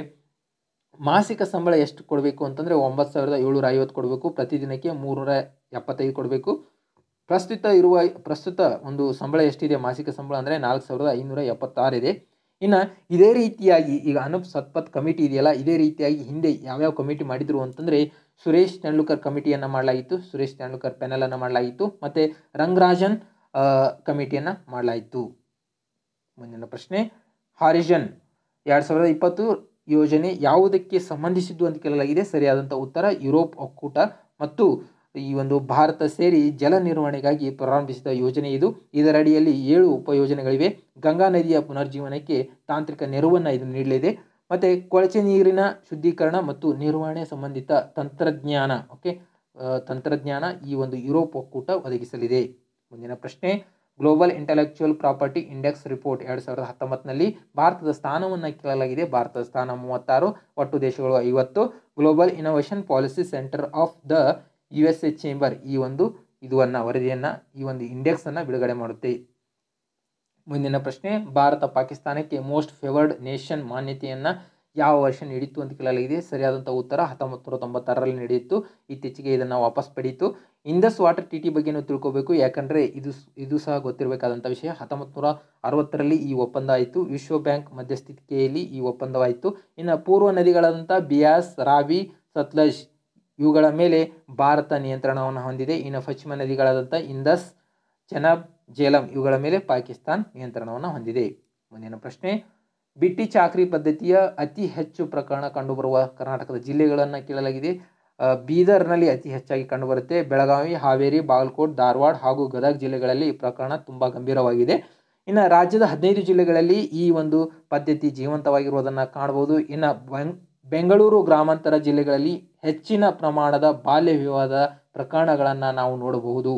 ಮಾಸಿಕ ಸಂಬಳ ಎಷ್ಟು ಕೊಡಬೇಕು ಅಂತಂದರೆ ಒಂಬತ್ತು ಸಾವಿರದ ಏಳ್ನೂರ ಐವತ್ತು ಕೊಡಬೇಕು ಪ್ರತಿದಿನಕ್ಕೆ ಮೂರುನೂರ ಎಪ್ಪತ್ತೈದು ಕೊಡಬೇಕು ಪ್ರಸ್ತುತ ಇರುವ ಪ್ರಸ್ತುತ ಒಂದು ಸಂಬಳ ಎಷ್ಟಿದೆ ಮಾಸಿಕ ಸಂಬಳ ಅಂದರೆ ನಾಲ್ಕು ಸಾವಿರದ ಐನೂರ ಎಪ್ಪತ್ತಾರು ಇದೆ ಇನ್ನು ಇದೇ ರೀತಿಯಾಗಿ ಈಗ ಅನೂಪ್ ಸತ್ಪತ್ ಕಮಿಟಿ ಇದೆಯಲ್ಲ ಇದೇ ರೀತಿಯಾಗಿ ಹಿಂದೆ ಯಾವ್ಯಾವ ಕಮಿಟಿ ಮಾಡಿದ್ರು ಅಂತಂದರೆ ಸುರೇಶ್ ತೆಂಡೂಲ್ಕರ್ ಕಮಿಟಿಯನ್ನು ಮಾಡಲಾಗಿತ್ತು ಸುರೇಶ್ ತೆಂಡೂಲ್ಕರ್ ಪೆನಲನ್ನು ಮಾಡಲಾಗಿತ್ತು ಮತ್ತು ರಂಗರಾಜನ್ ಕಮಿಟಿಯನ್ನು ಮಾಡಲಾಯಿತು ಮುಂದಿನ ಪ್ರಶ್ನೆ ಹಾರಿಜನ್ ಎರಡು ಸಾವಿರದ ಇಪ್ಪತ್ತು ಯೋಜನೆ ಯಾವುದಕ್ಕೆ ಸಂಬಂಧಿಸಿದ್ದು ಅಂತ ಕೇಳಲಾಗಿದೆ ಸರಿಯಾದಂಥ ಉತ್ತರ ಯುರೋಪ್ ಒಕ್ಕೂಟ ಮತ್ತು ಈ ಒಂದು ಭಾರತ ಸೇರಿ ಜಲ ನಿರ್ವಹಣೆಗಾಗಿ ಪ್ರಾರಂಭಿಸಿದ ಯೋಜನೆ ಇದು ಇದರಡಿಯಲ್ಲಿ ಏಳು ಉಪಯೋಜನೆಗಳಿವೆ ಗಂಗಾ ನದಿಯ ಪುನರ್ಜೀವನಕ್ಕೆ ತಾಂತ್ರಿಕ ನೆರವನ್ನು ಇದು ನೀಡಲಿದೆ ಮತ್ತು ಕೊಳಚೆ ನೀರಿನ ಶುದ್ಧೀಕರಣ ಮತ್ತು ನಿರ್ವಹಣೆ ಸಂಬಂಧಿತ ತಂತ್ರಜ್ಞಾನ ಓಕೆ ಆ, ತಂತ್ರಜ್ಞಾನ ಈ ಒಂದು ಯುರೋಪ್ ಒಕ್ಕೂಟ ಒದಗಿಸಲಿದೆ ಮುಂದಿನ ಪ್ರಶ್ನೆ global intellectual property index report ಎರಡು ಸಾವಿರದ ಹತ್ತೊಂಬತ್ತರಲ್ಲಿ ಭಾರತದ ಸ್ಥಾನವನ್ನು ಕೇಳಲಾಗಿದೆ ಭಾರತದ ಸ್ಥಾನ ಮೂವತ್ತಾರು ಒಟ್ಟು ದೇಶಗಳು ಐವತ್ತು global innovation policy centre of the U S A chamber ಈ ಒಂದು ಇದುವನ್ನು ವರದಿಯನ್ನು ಈ ಒಂದು ಇಂಡೆಕ್ಸನ್ನು ಬಿಡುಗಡೆ ಮಾಡುತ್ತೆ ಮುಂದಿನ ಪ್ರಶ್ನೆ ಭಾರತ ಪಾಕಿಸ್ತಾನಕ್ಕೆ ಮೋಸ್ಟ್ ಫೇವರ್ಡ್ ನೇಷನ್ ಮಾನ್ಯತೆಯನ್ನು ಯಾವ ವರ್ಷ ನೀಡಿತ್ತು ಅಂತ ಕೇಳಲಾಗಿದೆ ಸರಿಯಾದಂಥ ಉತ್ತರ ಹತ್ತೊಂಬತ್ತು ನೂರ ತೊಂಬತ್ತಾರರಲ್ಲಿ ನಡೆಯಿತು ಇತ್ತೀಚೆಗೆ ಇದನ್ನು ವಾಪಸ್ ಪಡೀತು ಇಂಡಸ್ ವಾಟರ್ ಟಿ ಟಿ ಬಗ್ಗೆನೂ ತಿಳ್ಕೋಬೇಕು ಯಾಕಂದರೆ ಇದು ಇದು ಸಹ ಗೊತ್ತಿರಬೇಕಾದಂಥ ವಿಷಯ ಹತ್ತೊಂಬತ್ತು ನೂರ ಅರವತ್ತರಲ್ಲಿ ಈ ಒಪ್ಪಂದ ಆಯಿತು ವಿಶ್ವ ಬ್ಯಾಂಕ್ ಮಧ್ಯಸ್ಥಿಕೆಯಲ್ಲಿ ಈ ಒಪ್ಪಂದವಾಯಿತು ಇನ್ನು ಪೂರ್ವ ನದಿಗಳಾದಂಥ ಬಿಯಾಸ್ ರಾವಿ ಸತ್ಲಜ್ ಇವುಗಳ ಮೇಲೆ ಭಾರತ ನಿಯಂತ್ರಣವನ್ನು ಹೊಂದಿದೆ ಇನ್ನು ಪಶ್ಚಿಮ ನದಿಗಳಾದಂಥ ಇಂದಸ್ ಚೆನಾಬ್ ಜೇಲಂ ಇವುಗಳ ಮೇಲೆ ಪಾಕಿಸ್ತಾನ್ ನಿಯಂತ್ರಣವನ್ನು ಹೊಂದಿದೆ ಮುಂದಿನ ಪ್ರಶ್ನೆ ಬಿಟ್ಟಿ ಚಾಕ್ರಿ ಪದ್ಧತಿಯ ಅತಿ ಹೆಚ್ಚು ಪ್ರಕರಣ ಕಂಡುಬರುವ ಕರ್ನಾಟಕದ ಜಿಲ್ಲೆಗಳನ್ನು ಕೇಳಲಾಗಿದೆ ಆ, ಬೀದರ್ನಲ್ಲಿ ಅತಿ ಹೆಚ್ಚಾಗಿ ಕಂಡುಬರುತ್ತೆ ಬೆಳಗಾವಿ ಹಾವೇರಿ ಬಾಗಲಕೋಟ್ ಧಾರವಾಡ ಹಾಗೂ ಗದಗ ಜಿಲ್ಲೆಗಳಲ್ಲಿ ಈ ಪ್ರಕರಣ ತುಂಬ ಗಂಭೀರವಾಗಿದೆ ಇನ್ನು ರಾಜ್ಯದ ಹದಿನೈದು ಜಿಲ್ಲೆಗಳಲ್ಲಿ ಈ ಒಂದು ಪದ್ಧತಿ ಜೀವಂತವಾಗಿರುವುದನ್ನು ಕಾಣಬಹುದು ಇನ್ನು ಬೆಂಗ್ ಬೆಂಗಳೂರು ಗ್ರಾಮಾಂತರ ಜಿಲ್ಲೆಗಳಲ್ಲಿ ಹೆಚ್ಚಿನ ಪ್ರಮಾಣದ ಬಾಲ್ಯ ವಿವಾದ ಪ್ರಕರಣಗಳನ್ನು ನಾವು ನೋಡಬಹುದು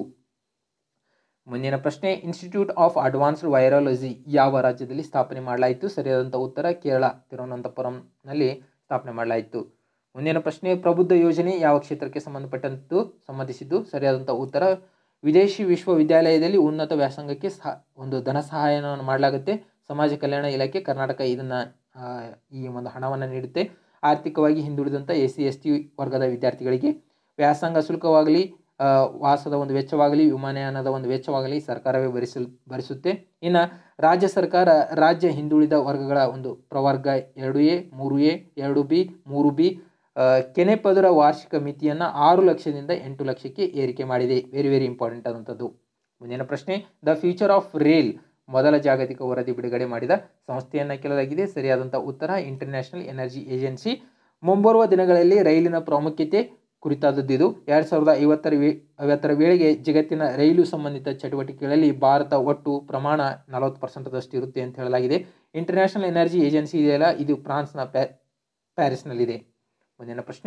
ಮುಂದಿನ ಪ್ರಶ್ನೆ ಇನ್ಸ್ಟಿಟ್ಯೂಟ್ ಆಫ್ ಅಡ್ವಾನ್ಸ್ಡ್ ವೈರಾಲಜಿ ಯಾವ ರಾಜ್ಯದಲ್ಲಿ ಸ್ಥಾಪನೆ ಮಾಡಲಾಯಿತು ಸರಿಯಾದಂಥ ಉತ್ತರ ಕೇರಳ ತಿರುವನಂತಪುರಂನಲ್ಲಿ ಸ್ಥಾಪನೆ ಮಾಡಲಾಯಿತು ಮುಂದಿನ ಪ್ರಶ್ನೆ ಪ್ರಬುದ್ಧ ಯೋಜನೆ ಯಾವ ಕ್ಷೇತ್ರಕ್ಕೆ ಸಂಬಂಧಪಟ್ಟಂತು ಸಂಬಂಧಿಸಿದ್ದು ಸರಿಯಾದಂಥ ಉತ್ತರ ವಿದೇಶಿ ವಿಶ್ವವಿದ್ಯಾಲಯದಲ್ಲಿ ಉನ್ನತ ವ್ಯಾಸಂಗಕ್ಕೆ ಸಹ ಒಂದು ಧನ ಸಹಾಯವನ್ನು ಮಾಡಲಾಗುತ್ತೆ ಸಮಾಜ ಕಲ್ಯಾಣ ಇಲಾಖೆ ಕರ್ನಾಟಕ ಇದನ್ನು ಈ ಒಂದು ಹಣವನ್ನು ನೀಡುತ್ತೆ ಆರ್ಥಿಕವಾಗಿ ಹಿಂದುಳಿದಂಥ ಎಸ್ ಸಿ ಎಸ್ ಟಿ ವರ್ಗದ ವಿದ್ಯಾರ್ಥಿಗಳಿಗೆ ವ್ಯಾಸಂಗ ಶುಲ್ಕವಾಗಲಿ ಆ, ವಾಸದ ಒಂದು ವೆಚ್ಚವಾಗಲಿ ವಿಮಾನಯಾನದ ಒಂದು ವೆಚ್ಚವಾಗಲಿ ಸರ್ಕಾರವೇ ಭರಿಸಲ್ ಭರಿಸುತ್ತೆ ಇನ್ನು ರಾಜ್ಯ ಸರ್ಕಾರ ರಾಜ್ಯ ಹಿಂದುಳಿದ ವರ್ಗಗಳ ಒಂದು ಪ್ರವರ್ಗ ಎರಡು ಎ ಮೂರು ಎ ಎರಡು ಬಿ ಮೂರು ಬಿ ಕೆನೆಪದರ ವಾರ್ಷಿಕ ಮಿತಿಯನ್ನು ಆರು ಲಕ್ಷದಿಂದ ಎಂಟು ಲಕ್ಷಕ್ಕೆ ಏರಿಕೆ ಮಾಡಿದೆ ವೆರಿ ವೆರಿ ಇಂಪಾರ್ಟೆಂಟ್ ಆದಂಥದ್ದು ಮುಂದಿನ ಪ್ರಶ್ನೆ ದ ಫ್ಯೂಚರ್ ಆಫ್ ರೇಲ್ ಮೊದಲ ಜಾಗತಿಕ ವರದಿ ಬಿಡುಗಡೆ ಮಾಡಿದ ಸಂಸ್ಥೆಯನ್ನು ಕೇಳಲಾಗಿದೆ ಸರಿಯಾದಂಥ ಉತ್ತರ ಇಂಟರ್ನ್ಯಾಷನಲ್ ಎನರ್ಜಿ ಏಜೆನ್ಸಿ ಮುಂಬರುವ ದಿನಗಳಲ್ಲಿ ರೈಲಿನ ಪ್ರಾಮುಖ್ಯತೆ ಕುರಿತಾದದ್ದು ಇದು ಎರಡು ಸಾವಿರದ ಐವತ್ತರ ವೇ ಐವತ್ತರ ವೇಳೆಗೆ ಜಗತ್ತಿನ ರೈಲು ಸಂಬಂಧಿತ ಚಟುವಟಿಕೆಗಳಲ್ಲಿ ಭಾರತ ಒಟ್ಟು ಪ್ರಮಾಣ ನಲವತ್ತು ಪರ್ಸೆಂಟದಷ್ಟು ಇರುತ್ತೆ ಅಂತ ಹೇಳಲಾಗಿದೆ ಇಂಟರ್ನ್ಯಾಷನಲ್ ಎನರ್ಜಿ ಏಜೆನ್ಸಿ ಇದೆಯಲ್ಲ ಇದು ಫ್ರಾನ್ಸ್ನ ಪ್ಯಾ ಪ್ಯಾರಿಸ್ನಲ್ಲಿದೆ ಮುಂದಿನ ಪ್ರಶ್ನೆ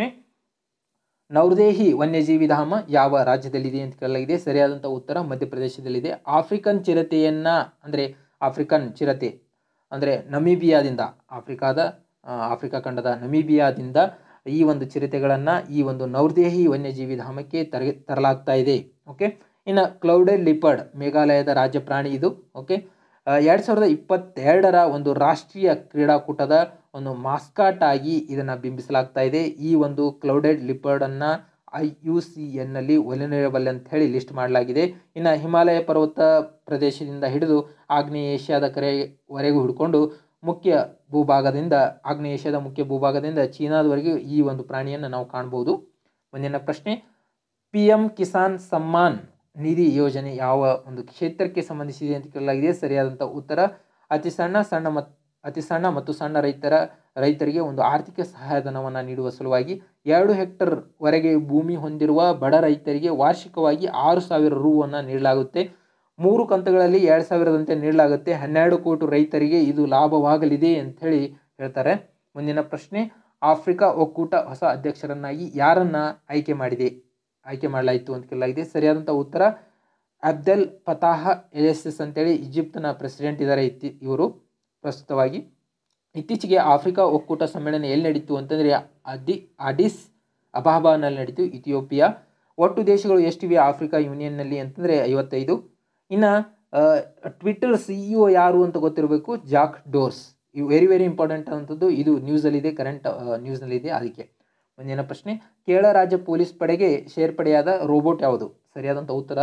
ನವರ್ದೇಹಿ ವನ್ಯಜೀವಿ ಧಾಮ ಯಾವ ರಾಜ್ಯದಲ್ಲಿದೆ ಅಂತ ಕೇಳಲಾಗಿದೆ ಸರಿಯಾದಂಥ ಉತ್ತರ ಮಧ್ಯಪ್ರದೇಶದಲ್ಲಿದೆ ಆಫ್ರಿಕನ್ ಚಿರತೆಯನ್ನು ಅಂದರೆ ಆಫ್ರಿಕನ್ ಚಿರತೆ ಅಂದರೆ ನಮೀಬಿಯಾದಿಂದ ಆಫ್ರಿಕಾದ ಆ, ಆಫ್ರಿಕಾ ಖಂಡದ ನಮೀಬಿಯಾದಿಂದ ಈ ಒಂದು ಚಿರತೆಗಳನ್ನು ಈ ಒಂದು ನವರ್ದೇಹಿ ವನ್ಯಜೀವಿ ಧಾಮಕ್ಕೆ ತರಗೆ ತರಲಾಗ್ತಾ ಇದೆ ಓಕೆ ಇನ್ನು ಕ್ಲೌಡೆಡ್ ಲಿಪರ್ಡ್ ಮೇಘಾಲಯದ ರಾಜ್ಯ ಪ್ರಾಣಿ ಇದು ಓಕೆ ಎರಡು ಸಾವಿರದ ಇಪ್ಪತ್ತೆರಡರ ಒಂದು ರಾಷ್ಟ್ರೀಯ ಕ್ರೀಡಾಕೂಟದ ಒಂದು ಮಾಸ್ಕಾಟ್ ಆಗಿ ಇದನ್ನು ಬಿಂಬಿಸಲಾಗ್ತಾ ಇದೆ ಈ ಒಂದು ಕ್ಲೌಡೆಡ್ ಲಿಪರ್ಡನ್ನು ಐ ಯು ಸಿ ಎನ್ನಲ್ಲಿ ಒಲಿನೇಬಲ್ ಅಂತ ಹೇಳಿ ಲಿಸ್ಟ್ ಮಾಡಲಾಗಿದೆ ಇನ್ನು ಹಿಮಾಲಯ ಪರ್ವತ ಪ್ರದೇಶದಿಂದ ಹಿಡಿದು ಆಗ್ನೇಯ ಏಷ್ಯಾದ ಕರೆವರೆಗೂ ಹಿಡ್ಕೊಂಡು ಮುಖ್ಯ ಭೂಭಾಗದಿಂದ ಆಗ್ನೇಯ ಏಷ್ಯಾದ ಮುಖ್ಯ ಭೂಭಾಗದಿಂದ ಚೀನಾದವರೆಗೂ ಈ ಒಂದು ಪ್ರಾಣಿಯನ್ನು ನಾವು ಕಾಣ್ಬೋದು ಮುಂದಿನ ಪ್ರಶ್ನೆ ಪಿ ಎಂ ಕಿಸಾನ್ ಸಮ್ಮಾನ್ ನಿಧಿ ಯೋಜನೆ ಯಾವ ಒಂದು ಕ್ಷೇತ್ರಕ್ಕೆ ಸಂಬಂಧಿಸಿದೆ ಅಂತ ಕೇಳಲಾಗಿದೆ ಸರಿಯಾದಂಥ ಉತ್ತರ ಅತಿ ಸಣ್ಣ ಸಣ್ಣ ಮತ್ತು ಅತಿ ಸಣ್ಣ ಮತ್ತು ಸಣ್ಣ ರೈತರ ರೈತರಿಗೆ ಒಂದು ಆರ್ಥಿಕ ಸಹಾಯಧನವನ್ನು ನೀಡುವ ಸಲುವಾಗಿ ಎರಡು ಹೆಕ್ಟರ್ ವರೆಗೆ ಭೂಮಿ ಹೊಂದಿರುವ ಬಡ ರೈತರಿಗೆ ವಾರ್ಷಿಕವಾಗಿ ಆರು ಸಾವಿರ ರೂವನ್ನು ನೀಡಲಾಗುತ್ತೆ ಮೂರು ಕಂತುಗಳಲ್ಲಿ ಎರಡು ಸಾವಿರದಂತೆ ನೀಡಲಾಗುತ್ತೆ ಹನ್ನೆರಡು ಕೋಟಿ ರೈತರಿಗೆ ಇದು ಲಾಭವಾಗಲಿದೆ ಅಂಥೇಳಿ ಹೇಳ್ತಾರೆ ಮುಂದಿನ ಪ್ರಶ್ನೆ ಆಫ್ರಿಕಾ ಒಕ್ಕೂಟ ಹೊಸ ಅಧ್ಯಕ್ಷರನ್ನಾಗಿ ಯಾರನ್ನ ಆಯ್ಕೆ ಮಾಡಿದೆ ಆಯ್ಕೆ ಮಾಡಲಾಯಿತು ಅಂತ ಕೇಳಲಾಗಿದೆ ಸರಿಯಾದಂಥ ಉತ್ತರ ಅಬ್ದೆಲ್ ಫತಾಹ ಎಲೆಸಿಸ್ ಅಂತೇಳಿ ಈಜಿಪ್ಟ್ನ ಪ್ರೆಸಿಡೆಂಟ್ ಇದ್ದಾರೆ ಇತ್ತಿ ಇವರು ಪ್ರಸ್ತುತವಾಗಿ ಇತ್ತೀಚೆಗೆ ಆಫ್ರಿಕಾ ಒಕ್ಕೂಟ ಸಮ್ಮೇಳನ ಎಲ್ಲಿ ನಡೀತು ಅಂತಂದರೆ ಅದಿ ಅಡಿಸ್ ಅಬಾಬಾನಲ್ಲಿ ನಡೀತು ಇಥಿಯೋಪಿಯಾ ಒಟ್ಟು ದೇಶಗಳು ಎಷ್ಟಿವೆ ಆಫ್ರಿಕಾ ಯೂನಿಯನ್ನಲ್ಲಿ ಅಂತಂದರೆ ಐವತ್ತೈದು ಇನ್ನು ಟ್ವಿಟರ್ ಸಿ ಇ ಒ ಯಾರು ಅಂತ ಗೊತ್ತಿರಬೇಕು ಜಾಕ್ ಡೋರ್ಸ್ ಇವು ವೆರಿ ವೆರಿ ಇಂಪಾರ್ಟೆಂಟ್ ಅಂಥದ್ದು ಇದು ನ್ಯೂಸಲ್ಲಿದೆ ಕರೆಂಟ್ ನ್ಯೂಸ್ನಲ್ಲಿದೆ ಅದಕ್ಕೆ ಮುಂದಿನ ಪ್ರಶ್ನೆ ಕೇರಳ ರಾಜ್ಯ ಪೊಲೀಸ್ ಪಡೆಗೆ ಸೇರ್ಪಡೆಯಾದ ರೋಬೋಟ್ ಯಾವುದು ಸರಿಯಾದಂಥ ಉತ್ತರ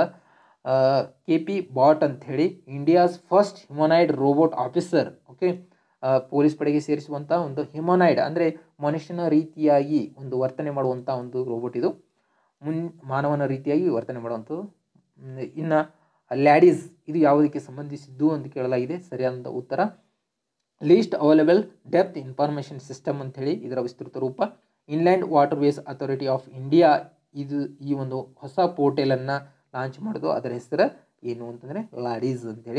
ಕೆ ಪಿ ಬಾಟ್ ಅಂತ ಹೇಳಿ India's first humanoid robot officer okay police ಪಡೆಗೆ ಸೇರಿಸುವಂಥ ಒಂದು ಹ್ಯುಮನೈಡ್ ಅಂದರೆ ಮನುಷ್ಯನ ರೀತಿಯಾಗಿ ಒಂದು ವರ್ತನೆ ಮಾಡುವಂಥ ಒಂದು ರೋಬೋಟ್ ಇದು ಮುನ್ ಮಾನವನ ರೀತಿಯಾಗಿ ವರ್ತನೆ ಮಾಡುವಂಥದ್ದು ಇನ್ನು ಲ್ಯಾಡೀಸ್ ಇದು ಯಾವುದಕ್ಕೆ ಸಂಬಂಧಿಸಿದ್ದು ಅಂತ ಕೇಳಲಾಗಿದೆ ಸರಿಯಾದಂಥ ಉತ್ತರ least available depth information system ಅಂಥೇಳಿ ಇದರ ವಿಸ್ತೃತ ರೂಪ inland waterways authority of India ಇದು ಈ ಒಂದು ಹೊಸ ಪೋರ್ಟಲನ್ನು ಲಾಂಚ್ ಮಾಡೋದು ಅದರ ಹೆಸರು ಏನು ಅಂತಂದರೆ ಲಾಡೀಸ್ ಅಂತೇಳಿ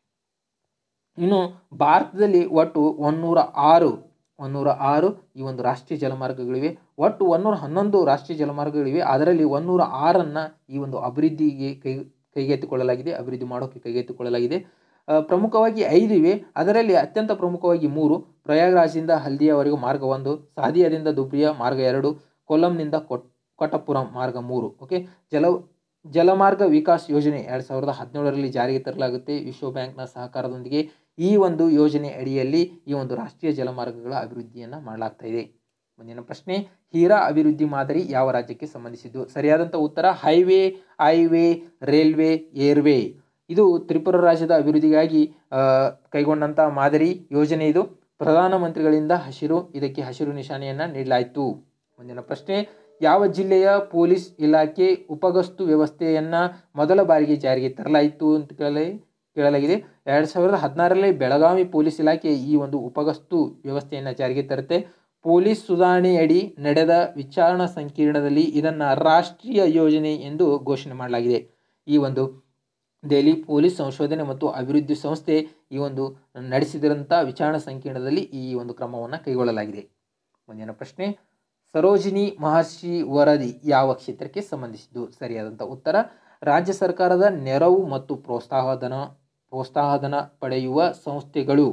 ಇನ್ನು ಭಾರತದಲ್ಲಿ ಒಟ್ಟು ಒನ್ನೂರ ಆರು ಒನ್ನೂರ ಆರು ಈ ಒಂದು ರಾಷ್ಟ್ರೀಯ ಜಲಮಾರ್ಗಗಳಿವೆ ಒಟ್ಟು ಒನ್ನೂರ ಹನ್ನೊಂದು ರಾಷ್ಟ್ರೀಯ ಜಲಮಾರ್ಗಗಳಿವೆ ಅದರಲ್ಲಿ ಒನ್ನೂರ ಆರನ್ನು ಈ ಒಂದು ಅಭಿವೃದ್ಧಿಗೆ ಕೈ ಕೈಗೆತ್ತಿಕೊಳ್ಳಲಾಗಿದೆ ಅಭಿವೃದ್ಧಿ ಮಾಡೋಕ್ಕೆ ಕೈಗೆತ್ತಿಕೊಳ್ಳಲಾಗಿದೆ ಆ, ಪ್ರಮುಖವಾಗಿ ಐದು ಇವೆ ಅದರಲ್ಲಿ ಅತ್ಯಂತ ಪ್ರಮುಖವಾಗಿ ಮೂರು ಪ್ರಯಾಗ್ರಾಜ್ದಿಂದ ಹಲ್ದಿಯವರೆಗೂ ಮಾರ್ಗ ಒಂದು ಸಾದಿಯಾದಿಂದ ದುಬ್ರಿಯ ಮಾರ್ಗ ಎರಡು ಕೊಲ್ಲಂನಿಂದ ಕೊಟ್ ಕೊಟ್ಟಪುರಂ ಮಾರ್ಗ ಮೂರು ಓಕೆ ಜಲ ಜಲಮಾರ್ಗ ವಿಕಾಸ್ ಯೋಜನೆ ಎರಡು ಸಾವಿರದ ಹದಿನೇಳರಲ್ಲಿ ಜಾರಿಗೆ ತರಲಾಗುತ್ತೆ ವಿಶ್ವ ಬ್ಯಾಂಕ್ನ ಸಹಕಾರದೊಂದಿಗೆ ಈ ಒಂದು ಯೋಜನೆ ಅಡಿಯಲ್ಲಿ ಈ ಒಂದು ರಾಷ್ಟ್ರೀಯ ಜಲಮಾರ್ಗಗಳ ಅಭಿವೃದ್ಧಿಯನ್ನು ಮಾಡಲಾಗ್ತಾ ಇದೆ ಮುಂದಿನ ಪ್ರಶ್ನೆ ಹೀರಾ ಅಭಿವೃದ್ಧಿ ಮಾದರಿ ಯಾವ ರಾಜ್ಯಕ್ಕೆ ಸಂಬಂಧಿಸಿದ್ದು ಸರಿಯಾದಂಥ ಉತ್ತರ ಹೈವೇ ಹೈವೇ ರೈಲ್ವೆ ಏರ್ವೇ ಇದು ತ್ರಿಪುರ ರಾಜ್ಯದ ಅಭಿವೃದ್ಧಿಗಾಗಿ ಆ, ಕೈಗೊಂಡಂಥ ಮಾದರಿ ಯೋಜನೆ ಇದು ಪ್ರಧಾನಮಂತ್ರಿಗಳಿಂದ ಹಸಿರು ಇದಕ್ಕೆ ಹಸಿರು ನಿಶಾನೆಯನ್ನು ನೀಡಲಾಯಿತು ಮುಂದಿನ ಪ್ರಶ್ನೆ ಯಾವ ಜಿಲ್ಲೆಯ ಪೊಲೀಸ್ ಇಲಾಖೆ ಉಪಗಸ್ತು ವ್ಯವಸ್ಥೆಯನ್ನು ಮೊದಲ ಬಾರಿಗೆ ಜಾರಿಗೆ ತರಲಾಯಿತು ಅಂತ ಕೇಳಲೇ ಕೇಳಲಾಗಿದೆ ಎರಡು ಸಾವಿರದ ಹದಿನಾರರಲ್ಲಿ ಬೆಳಗಾವಿ ಪೊಲೀಸ್ ಇಲಾಖೆ ಈ ಒಂದು ಉಪಗಸ್ತು ವ್ಯವಸ್ಥೆಯನ್ನು ಜಾರಿಗೆ ತರುತ್ತೆ ಪೊಲೀಸ್ ಸುಧಾರಣೆಯಡಿ ನಡೆದ ವಿಚಾರಣಾ ಸಂಕೀರ್ಣದಲ್ಲಿ ಇದನ್ನು ರಾಷ್ಟ್ರೀಯ ಯೋಜನೆ ಎಂದು ಘೋಷಣೆ ಮಾಡಲಾಗಿದೆ ಈ ಒಂದು ದೆಹಲಿ ಪೊಲೀಸ್ ಸಂಶೋಧನೆ ಮತ್ತು ಅಭಿವೃದ್ಧಿ ಸಂಸ್ಥೆ ಈ ಒಂದು ನಡೆಸಿದಂಥ ವಿಚಾರಣಾ ಸಂಕೀರ್ಣದಲ್ಲಿ ಈ ಒಂದು ಕ್ರಮವನ್ನು ಕೈಗೊಳ್ಳಲಾಗಿದೆ ಮುಂದಿನ ಪ್ರಶ್ನೆ ಸರೋಜಿನಿ ಮಹರ್ಷಿ ವರದಿ ಯಾವ ಕ್ಷೇತ್ರಕ್ಕೆ ಸಂಬಂಧಿಸಿದ್ದು ಸರಿಯಾದಂಥ ಉತ್ತರ ರಾಜ್ಯ ಸರ್ಕಾರದ ನೆರವು ಮತ್ತು ಪ್ರೋತ್ಸಾಹಧನ ಪ್ರೋತ್ಸಾಹಧನ ಪಡೆಯುವ ಸಂಸ್ಥೆಗಳು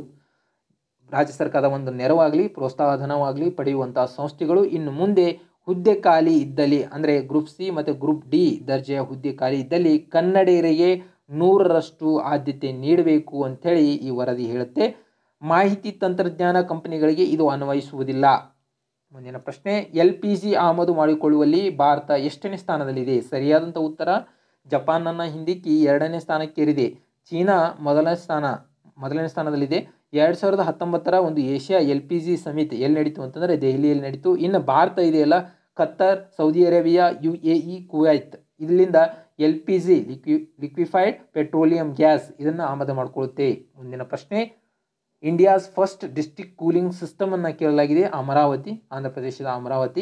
ರಾಜ್ಯ ಸರ್ಕಾರದ ಒಂದು ನೆರವಾಗಲಿ ಪ್ರೋತ್ಸಾಹಧನವಾಗಲಿ ಪಡೆಯುವಂತಹ ಸಂಸ್ಥೆಗಳು ಇನ್ನು ಮುಂದೆ ಹುದ್ದೆ ಖಾಲಿ ಇದ್ದಲ್ಲಿ ಅಂದರೆ ಗ್ರೂಪ್ ಸಿ ಮತ್ತು ಗ್ರೂಪ್ ಡಿ ದರ್ಜೆಯ ಹುದ್ದೆ ಖಾಲಿ ಇದ್ದಲ್ಲಿ ಕನ್ನಡಿಗರಿಗೆ ನೂರರಷ್ಟು ಆದ್ಯತೆ ನೀಡಬೇಕು ಅಂಥೇಳಿ ಈ ವರದಿ ಹೇಳುತ್ತೆ ಮಾಹಿತಿ ತಂತ್ರಜ್ಞಾನ ಕಂಪನಿಗಳಿಗೆ ಇದು ಅನ್ವಯಿಸುವುದಿಲ್ಲ ಮುಂದಿನ ಪ್ರಶ್ನೆ ಎಲ್ ಪಿ ಜಿ ಆಮದು ಮಾಡಿಕೊಳ್ಳುವಲ್ಲಿ ಭಾರತ ಎಷ್ಟನೇ ಸ್ಥಾನದಲ್ಲಿದೆ ಸರಿಯಾದಂಥ ಉತ್ತರ ಜಪಾನನ್ನು ಹಿಂದಿಕ್ಕಿ ಎರಡನೇ ಸ್ಥಾನಕ್ಕೇರಿದೆ ಚೀನಾ ಮೊದಲನೇ ಸ್ಥಾನ ಮೊದಲನೇ ಸ್ಥಾನದಲ್ಲಿದೆ ಎರಡು ಸಾವಿರದ ಹತ್ತೊಂಬತ್ತರ ಒಂದು ಏಷ್ಯಾ ಎಲ್ ಪಿ ಜಿ ಸಮಿತಿ ಎಲ್ಲಿ ನಡೀತು ಅಂತಂದರೆ ದೆಹಲಿಯಲ್ಲಿ ನಡೀತು ಇನ್ನು ಭಾರತ ಇದೆಯಲ್ಲ Qatar Saudi Arabia U A E Kuwait ಇಲ್ಲಿಂದ L P G liqui liquefied petroleum gas ಇದನ್ನು ಆಮದು ಮಾಡಿಕೊಳ್ಳುತ್ತೆ ಮುಂದಿನ ಪ್ರಶ್ನೆ ಇಂಡಿಯಾಸ್ ಫಸ್ಟ್ ಡಿಸ್ಟಿಕ್ ಕೂಲಿಂಗ್ ಸಿಸ್ಟಮನ್ನು ಕೇಳಲಾಗಿದೆ ಅಮರಾವತಿ ಆಂಧ್ರ ಪ್ರದೇಶದ ಅಮರಾವತಿ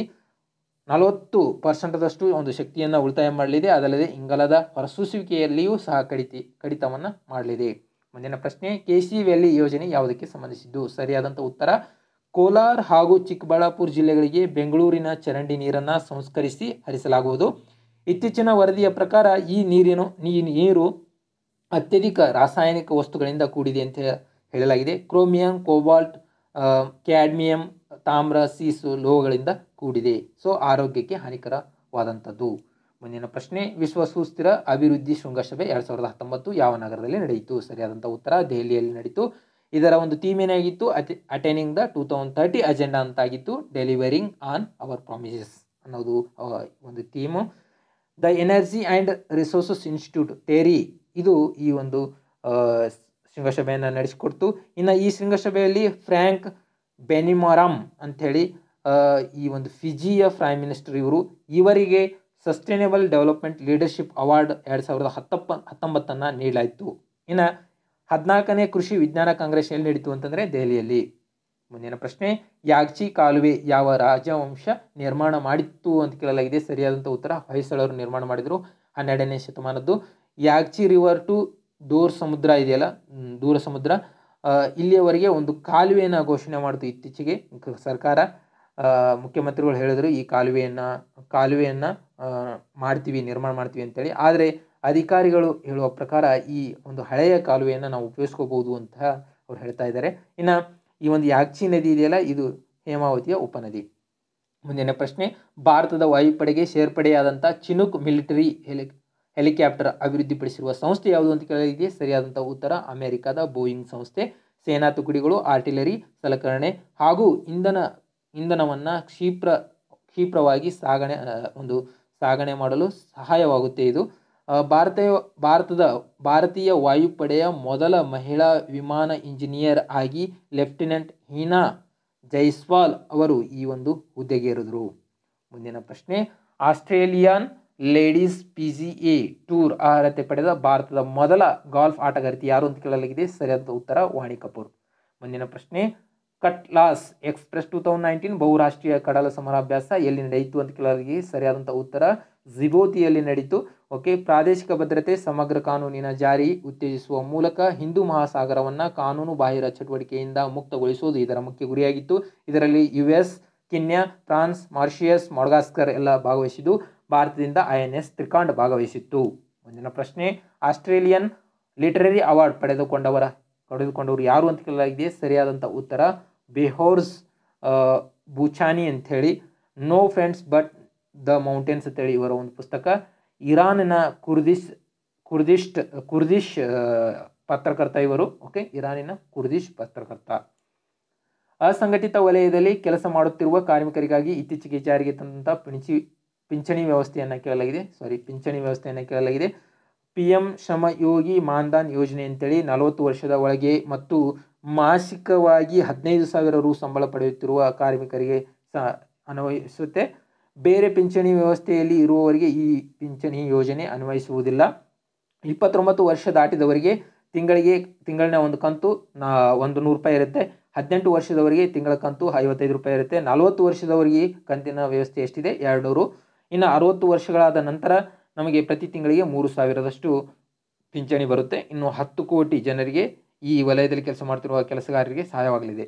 ನಲವತ್ತು ಪರ್ಸೆಂಟದಷ್ಟು ಒಂದು ಶಕ್ತಿಯನ್ನು ಉಳಿತಾಯ ಮಾಡಲಿದೆ ಅದಲ್ಲದೆ ಇಂಗಾಲದ ಹೊರಸೂಸುವಿಕೆಯಲ್ಲಿಯೂ ಸಹ ಕಡಿತಿ ಕಡಿತವನ್ನು ಮಾಡಲಿದೆ ಮುಂದಿನ ಪ್ರಶ್ನೆ ಕೆ ಸಿ ವ್ಯಾಲಿ ಯೋಜನೆ ಯಾವುದಕ್ಕೆ ಸಂಬಂಧಿಸಿದ್ದು ಸರಿಯಾದಂಥ ಉತ್ತರ ಕೋಲಾರ ಹಾಗೂ ಚಿಕ್ಕಬಳ್ಳಾಪುರ ಜಿಲ್ಲೆಗಳಿಗೆ ಬೆಂಗಳೂರಿನ ಚರಂಡಿ ನೀರನ್ನು ಸಂಸ್ಕರಿಸಿ ಹರಿಸಲಾಗುವುದು ಇತ್ತೀಚಿನ ವರದಿಯ ಪ್ರಕಾರ ಈ ನೀರಿನ ಈ ನೀರು ಅತ್ಯಧಿಕ ರಾಸಾಯನಿಕ ವಸ್ತುಗಳಿಂದ ಕೂಡಿದೆ ಅಂತ ಹೇಳಲಾಗಿದೆ ಕ್ರೋಮಿಯಂ ಕೋಬಾಲ್ಟ್ ಕ್ಯಾಡ್ಮಿಯಂ ತಾಮ್ರ ಸೀಸು ಲೋಹಗಳಿಂದ ಕೂಡಿದೆ ಸೊ ಆರೋಗ್ಯಕ್ಕೆ ಹಾನಿಕರವಾದಂಥದ್ದು ಮುಂದಿನ ಪ್ರಶ್ನೆ ವಿಶ್ವ ಸುಸ್ಥಿರ ಅಭಿವೃದ್ಧಿ ಶೃಂಗಸಭೆ ಎರಡು ಸಾವಿರದ ಹತ್ತೊಂಬತ್ತು ಯಾವ ನಗರದಲ್ಲಿ ನಡೆಯಿತು ಸರಿಯಾದಂಥ ಉತ್ತರ ದೆಹಲಿಯಲ್ಲಿ ನಡೀತು ಇದರ ಒಂದು ಥೀಮ್ ಏನಾಗಿತ್ತು at attaining the two thousand thirty agenda ಅಂತಾಗಿತ್ತು ಡೆಲಿವರಿಂಗ್ ಆನ್ ಅವರ್ ಪ್ರಾಮಿಸಸ್ ಅನ್ನೋದು ಆ, ಒಂದು theme the energy and resources institute TERI ಇದು ಈ ಒಂದು ಆ, ಶೃಂಗಸಭೆಯನ್ನು ನಡೆಸಿಕೊಡ್ತು ಇನ್ನು ಈ ಶೃಂಗಸಭೆಯಲ್ಲಿ ಫ್ರ್ಯಾಂಕ್ ಬೆನಿಮರಾಮ್ ಅಂಥೇಳಿ ಆ, ಈ ಒಂದು ಫಿಜಿಯ ಪ್ರೈಮ್ ಮಿನಿಸ್ಟರ್ ಇವರು ಇವರಿಗೆ ಸಸ್ಟೈನೇಬಲ್ ಡೆವಲಪ್ಮೆಂಟ್ ಲೀಡರ್ಶಿಪ್ ಅವಾರ್ಡ್ ಎರಡು ಸಾವಿರದ ಹತ್ತೊಪ್ಪ ಹತ್ತೊಂಬತ್ತನ್ನು ನೀಡಲಾಯಿತು ಇನ್ನು ಹದಿನಾಲ್ಕನೇ ಕೃಷಿ ವಿಜ್ಞಾನ ಕಾಂಗ್ರೆಸ್ ಎಲ್ಲಿ ನಡೀತು ಅಂತಂದರೆ ದೆಹಲಿಯಲ್ಲಿ ಮುಂದಿನ ಪ್ರಶ್ನೆ ಯಾಗ್ಚಿ ಕಾಲುವೆ ಯಾವ ರಾಜವಂಶ ನಿರ್ಮಾಣ ಮಾಡಿತ್ತು ಅಂತ ಕೇಳಲಾಗಿದೆ ಸರಿಯಾದಂಥ ಉತ್ತರ ಹೊಯ್ಸಳರು ನಿರ್ಮಾಣ ಮಾಡಿದರು ಹನ್ನೆರಡನೇ ಶತಮಾನದ್ದು ಯಾಗ್ಚಿ ರಿವರ್ ಟು ದೂರ ಸಮುದ್ರ ಇದೆಯಲ್ಲ ಮ್, ದೂರ ಸಮುದ್ರ ಆ, ಇಲ್ಲಿಯವರೆಗೆ ಒಂದು ಕಾಲುವೆಯನ್ನು ಘೋಷಣೆ ಮಾಡಿತು ಇತ್ತೀಚೆಗೆ ಕ- ಸರ್ಕಾರ ಆ, ಮುಖ್ಯಮಂತ್ರಿಗಳು ಹೇಳಿದರು ಈ ಕಾಲುವೆಯನ್ನು ಕಾಲುವೆಯನ್ನು ಮಾಡ್ತೀವಿ ನಿರ್ಮಾಣ ಮಾಡ್ತೀವಿ ಅಂತೇಳಿ ಆದರೆ ಅಧಿಕಾರಿಗಳು ಹೇಳುವ ಪ್ರಕಾರ ಈ ಒಂದು ಹಳೆಯ ಕಾಲುವೆಯನ್ನು ನಾವು ಉಪಯೋಗಿಸ್ಕೋಬಹುದು ಅಂತ ಅವ್ರು ಹೇಳ್ತಾ ಇದ್ದಾರೆ ಇನ್ನು ಈ ಒಂದು ಯಾಗ್ಚಿ ನದಿ ಇದೆಯಲ್ಲ ಇದು ಹೇಮಾವತಿಯ ಉಪನದಿ ಮುಂದಿನ ಪ್ರಶ್ನೆ ಭಾರತದ ವಾಯುಪಡೆಗೆ ಸೇರ್ಪಡೆಯಾದಂಥ ಚಿನುಕ್ ಮಿಲಿಟರಿ ಹೆಲಿ ಹೆಲಿಕಾಪ್ಟರ್ ಅಭಿವೃದ್ಧಿಪಡಿಸಿರುವ ಸಂಸ್ಥೆ ಯಾವುದು ಅಂತ ಕೇಳಿದೆ ಸರಿಯಾದಂಥ ಉತ್ತರ ಅಮೆರಿಕದ ಬೋಯಿಂಗ್ ಸಂಸ್ಥೆ ಸೇನಾ ತುಕಡಿಗಳು ಆರ್ಟಿಲರಿ ಸಲಕರಣೆ ಹಾಗೂ ಇಂಧನ ಇಂಧನವನ್ನು ಕ್ಷಿಪ್ರ ಕ್ಷಿಪ್ರವಾಗಿ ಸಾಗಣೆ ಆ, ಒಂದು ಸಾಗಣೆ ಮಾಡಲು ಸಹಾಯವಾಗುತ್ತೆ ಇದು ಆ, ಭಾರತೀಯ ಭಾರತದ ಭಾರತೀಯ ವಾಯುಪಡೆಯ ಮೊದಲ ಮಹಿಳಾ ವಿಮಾನ ಇಂಜಿನಿಯರ್ ಆಗಿ ಲೆಫ್ಟಿನೆಂಟ್ ಹೀನಾ ಜೈಸ್ವಾಲ್ ಅವರು ಈ ಒಂದು ಹುದ್ದೆಗೇರಿದರು ಮುಂದಿನ ಪ್ರಶ್ನೆ Australian ladies P G A tour ಅರ್ಹತೆ ಪಡೆದ ಭಾರತದ ಮೊದಲ ಗಾಲ್ಫ್ ಆಟಗಾರ್ತಿ ಯಾರು ಅಂತ ಕೇಳಲಾಗಿದೆ ಸರಿಯಾದ ಉತ್ತರ ವಾಣಿ ಕಪೂರ್ ಮುಂದಿನ ಪ್ರಶ್ನೆ cutlass express two thousand nineteen ಬಹುರಾಷ್ಟ್ರೀಯ ಕಡಲ ಸಮರಾಭ್ಯಾಸ ಎಲ್ಲಿ ನಡೆಯಿತು ಅಂತ ಕೇಳಲಾಗಿದೆ ಸರಿಯಾದಂಥ ಉತ್ತರ ಜಿಬೋತಿಯಲ್ಲಿ ನಡೀತು ಓಕೆ ಪ್ರಾದೇಶಿಕ ಭದ್ರತೆ ಸಮಗ್ರ ಕಾನೂನಿನ ಜಾರಿ ಉತ್ತೇಜಿಸುವ ಮೂಲಕ ಹಿಂದೂ ಮಹಾಸಾಗರವನ್ನು ಕಾನೂನು ಬಾಹಿರ ಚಟುವಟಿಕೆಯಿಂದ ಮುಕ್ತಗೊಳಿಸುವುದು ಇದರ ಮುಖ್ಯ ಗುರಿಯಾಗಿತ್ತು ಇದರಲ್ಲಿ U S Kenya France Mauritius Madagascar ಎಲ್ಲ ಭಾಗವಹಿಸಿದ್ದು ಭಾರತದಿಂದ ಐ ಎನ್ ಎಸ್ ತ್ರಿಕಾಂಡ್ ಭಾಗವಹಿಸಿತ್ತು ಮುಂದಿನ ಪ್ರಶ್ನೆ ಆಸ್ಟ್ರೇಲಿಯನ್ ಲಿಟರರಿ ಅವಾರ್ಡ್ ಪಡೆದುಕೊಂಡವರ ಪಡೆದುಕೊಂಡವರು ಯಾರು ಅಂತ ಕೇಳಲಾಗಿದೆ ಸರಿಯಾದಂಥ ಉತ್ತರ ಬೆಹೋರ್ಸ್ ಬೂಚಾನಿ ಅಂಥೇಳಿ no friends but the mountains ಅಂತೇಳಿ ಇವರ ಒಂದು ಪುಸ್ತಕ ಇರಾನಿನ ಕುರ್ದಿಶ್ ಕುರ್ದಿಸ್ಟ್ ಕುರ್ದಿಶ್ ಆ, ಪತ್ರಕರ್ತ ಇವರು ಓಕೆ ಇರಾನಿನ ಕುರ್ದಿಶ್ ಪತ್ರಕರ್ತ ಅಸಂಘಟಿತ ವಲಯದಲ್ಲಿ ಕೆಲಸ ಮಾಡುತ್ತಿರುವ ಕಾರ್ಮಿಕರಿಗಾಗಿ ಇತ್ತೀಚೆಗೆ ಜಾರಿಗೆ ತಂದಂಥ ಪಿಂಚಿ ಪಿಂಚಣಿ ವ್ಯವಸ್ಥೆಯನ್ನು ಕೇಳಲಾಗಿದೆ ಸಾರಿ ಪಿಂಚಣಿ ವ್ಯವಸ್ಥೆಯನ್ನು ಕೇಳಲಾಗಿದೆ ಪಿ ಎಂ ಶ್ರಮ ಯೋಗಿ ಮಾನ್ಧನ್ ಯೋಜನೆ ಅಂತೇಳಿ ನಲವತ್ತು ವರ್ಷದ ಒಳಗೆ ಮತ್ತು ಮಾಸಿಕವಾಗಿ ಹದಿನೈದು ಸಾವಿರ ರು ಸಂಬಳ ಪಡೆಯುತ್ತಿರುವ ಕಾರ್ಮಿಕರಿಗೆ ಸಹ ಅನ್ವಯಿಸುತ್ತೆ ಬೇರೆ ಪಿಂಚಣಿ ವ್ಯವಸ್ಥೆಯಲ್ಲಿ ಇರುವವರಿಗೆ ಈ ಪಿಂಚಣಿ ಯೋಜನೆ ಅನ್ವಯಿಸುವುದಿಲ್ಲ ಇಪ್ಪತ್ತೊಂಬತ್ತು ವರ್ಷ ದಾಟಿದವರಿಗೆ ತಿಂಗಳಿಗೆ ತಿಂಗಳಿನ ಒಂದು ಕಂತು ನಾ ಒಂದು ನೂರು ರೂಪಾಯಿ ಇರುತ್ತೆ ಹದಿನೆಂಟು ವರ್ಷದವರಿಗೆ ತಿಂಗಳ ಕಂತು ಐವತ್ತೈದು ರೂಪಾಯಿ ಇರುತ್ತೆ ನಲವತ್ತು ವರ್ಷದವರಿಗೆ ಕಂತಿನ ವ್ಯವಸ್ಥೆ ಎಷ್ಟಿದೆ ಎರಡು ನೂರು ಇನ್ನು ಅರುವತ್ತು ವರ್ಷಗಳಾದ ನಂತರ ನಮಗೆ ಪ್ರತಿ ತಿಂಗಳಿಗೆ ಮೂರು ಸಾವಿರದಷ್ಟು ಪಿಂಚಣಿ ಬರುತ್ತೆ ಇನ್ನು ಹತ್ತು ಕೋಟಿ ಜನರಿಗೆ ಈ ವಲಯದಲ್ಲಿ ಕೆಲಸ ಮಾಡ್ತಿರುವ ಕೆಲಸಗಾರರಿಗೆ ಸಹಾಯವಾಗಲಿದೆ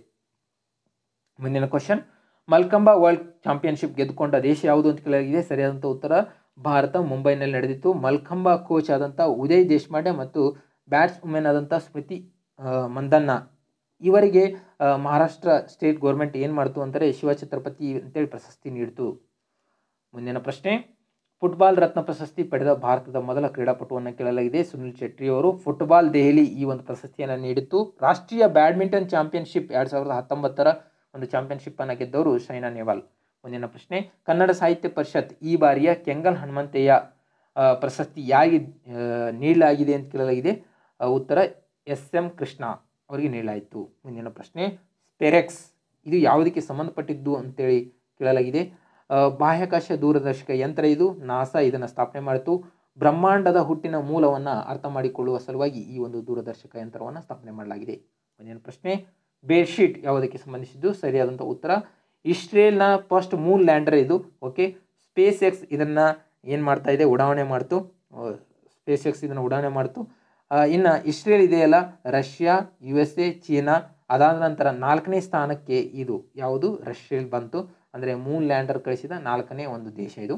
ಮುಂದಿನ ಕ್ವಶನ್ ಮಲ್ಕಂಬ ವರ್ಲ್ಡ್ ಚಾಂಪಿಯನ್ಶಿಪ್ ಗೆದ್ದುಕೊಂಡ ದೇಶ ಯಾವುದು ಅಂತ ಕೇಳಲಾಗಿದೆ ಸರಿಯಾದಂಥ ಉತ್ತರ ಭಾರತ ಮುಂಬೈನಲ್ಲಿ ನಡೆದಿತ್ತು ಮಲ್ಕಂಬ ಕೋಚ್ ಆದಂಥ ಉದಯ್ ದೇಶಪಾಂಡೆ ಮತ್ತು ಬ್ಯಾಟ್ಸ್ ವುಮೆನ್ ಆದಂಥ ಸ್ಮೃತಿ ಆ, ಮಂದನ್ನ ಇವರಿಗೆ ಆ, ಮಹಾರಾಷ್ಟ್ರ ಸ್ಟೇಟ್ ಗೌರ್ಮೆಂಟ್ ಏನು ಮಾಡ್ತು ಅಂತಾರೆ ಶಿವಛತ್ರಪತಿ ಅಂತೇಳಿ ಪ್ರಶಸ್ತಿ ನೀಡಿತು ಮುಂದಿನ ಪ್ರಶ್ನೆ ಫುಟ್ಬಾಲ್ ರತ್ನ ಪ್ರಶಸ್ತಿ ಪಡೆದ ಭಾರತದ ಮೊದಲ ಕ್ರೀಡಾಪಟುವನ್ನು ಕೇಳಲಾಗಿದೆ ಸುನಿಲ್ ಶೆಟ್ಟಿ ಅವರು ಫುಟ್ಬಾಲ್ ದೆಹಲಿ ಈ ಒಂದು ಪ್ರಶಸ್ತಿಯನ್ನು ನೀಡಿತ್ತು ರಾಷ್ಟ್ರೀಯ ಬ್ಯಾಡ್ಮಿಂಟನ್ ಚಾಂಪಿಯನ್ಶಿಪ್ ಎರಡು ಸಾವಿರದ ಹತ್ತೊಂಬತ್ತರ ಒಂದು ಚಾಂಪಿಯನ್ಶಿಪ್ ಅನ್ನು ಗೆದ್ದವರು ಸೈನಾ ನೆಹ್ವಾಲ್ ಮುಂದಿನ ಪ್ರಶ್ನೆ ಕನ್ನಡ ಸಾಹಿತ್ಯ ಪರಿಷತ್ ಈ ಬಾರಿಯ ಕೆಂಗಲ್ ಹನುಮಂತಯ್ಯ ಆ, ಪ್ರಶಸ್ತಿ ಯಾರಿಗೆ ಆ, ನೀಡಲಾಗಿದೆ ಅಂತ ಕೇಳಲಾಗಿದೆ ಆ, ಉತ್ತರ ಎಸ್ ಎಂ ಕೃಷ್ಣ ಅವರಿಗೆ ನೀಡಲಾಯಿತು ಮುಂದಿನ ಪ್ರಶ್ನೆ ಸ್ಪೆರೆಕ್ಸ್ ಇದು ಯಾವುದಕ್ಕೆ ಸಂಬಂಧಪಟ್ಟಿದ್ದು ಅಂತೇಳಿ ಕೇಳಲಾಗಿದೆ ಆ, ಬಾಹ್ಯಾಕಾಶ ದೂರದರ್ಶಕ ಯಂತ್ರ ಇದು ನಾಸಾ ಇದನ್ನು ಸ್ಥಾಪನೆ ಮಾಡಿತು ಬ್ರಹ್ಮಾಂಡದ ಹುಟ್ಟಿನ ಮೂಲವನ್ನು ಅರ್ಥ ಮಾಡಿಕೊಳ್ಳುವ ಸಲುವಾಗಿ ಈ ಒಂದು ದೂರದರ್ಶಕ ಯಂತ್ರವನ್ನು ಸ್ಥಾಪನೆ ಮಾಡಲಾಗಿದೆ ಮುಂದಿನ ಪ್ರಶ್ನೆ ಬೇರ್ಶೀಟ್ ಯಾವುದಕ್ಕೆ ಸಂಬಂಧಿಸಿದ್ದು ಸರಿಯಾದಂಥ ಉತ್ತರ ಇಸ್ರೇಲ್ನ ಫಸ್ಟ್ ಮೂನ್ ಲ್ಯಾಂಡರ್ ಇದು ಓಕೆ ಸ್ಪೇಸ್ ಎಕ್ಸ್ ಇದನ್ನು ಏನು ಮಾಡ್ತಾ ಇದೆ ಉಡಾವಣೆ ಮಾಡ್ತು ಸ್ಪೇಸ್ ಎಕ್ಸ್ ಇದನ್ನು ಉಡಾವಣೆ ಮಾಡ್ತು ಇನ್ನು ಇಸ್ರೇಲ್ ಇದೆಯಲ್ಲ ರಷ್ಯಾ ಯು ಎಸ್ ಎ ಚೀನಾ ಅದಾದ ನಂತರ ನಾಲ್ಕನೇ ಸ್ಥಾನಕ್ಕೆ ಇದು ಯಾವುದು ರಷ್ಯಾ ಬಂತು ಅಂದರೆ ಮೂನ್ ಲ್ಯಾಂಡರ್ ಕಳಿಸಿದ ನಾಲ್ಕನೇ ಒಂದು ದೇಶ ಇದು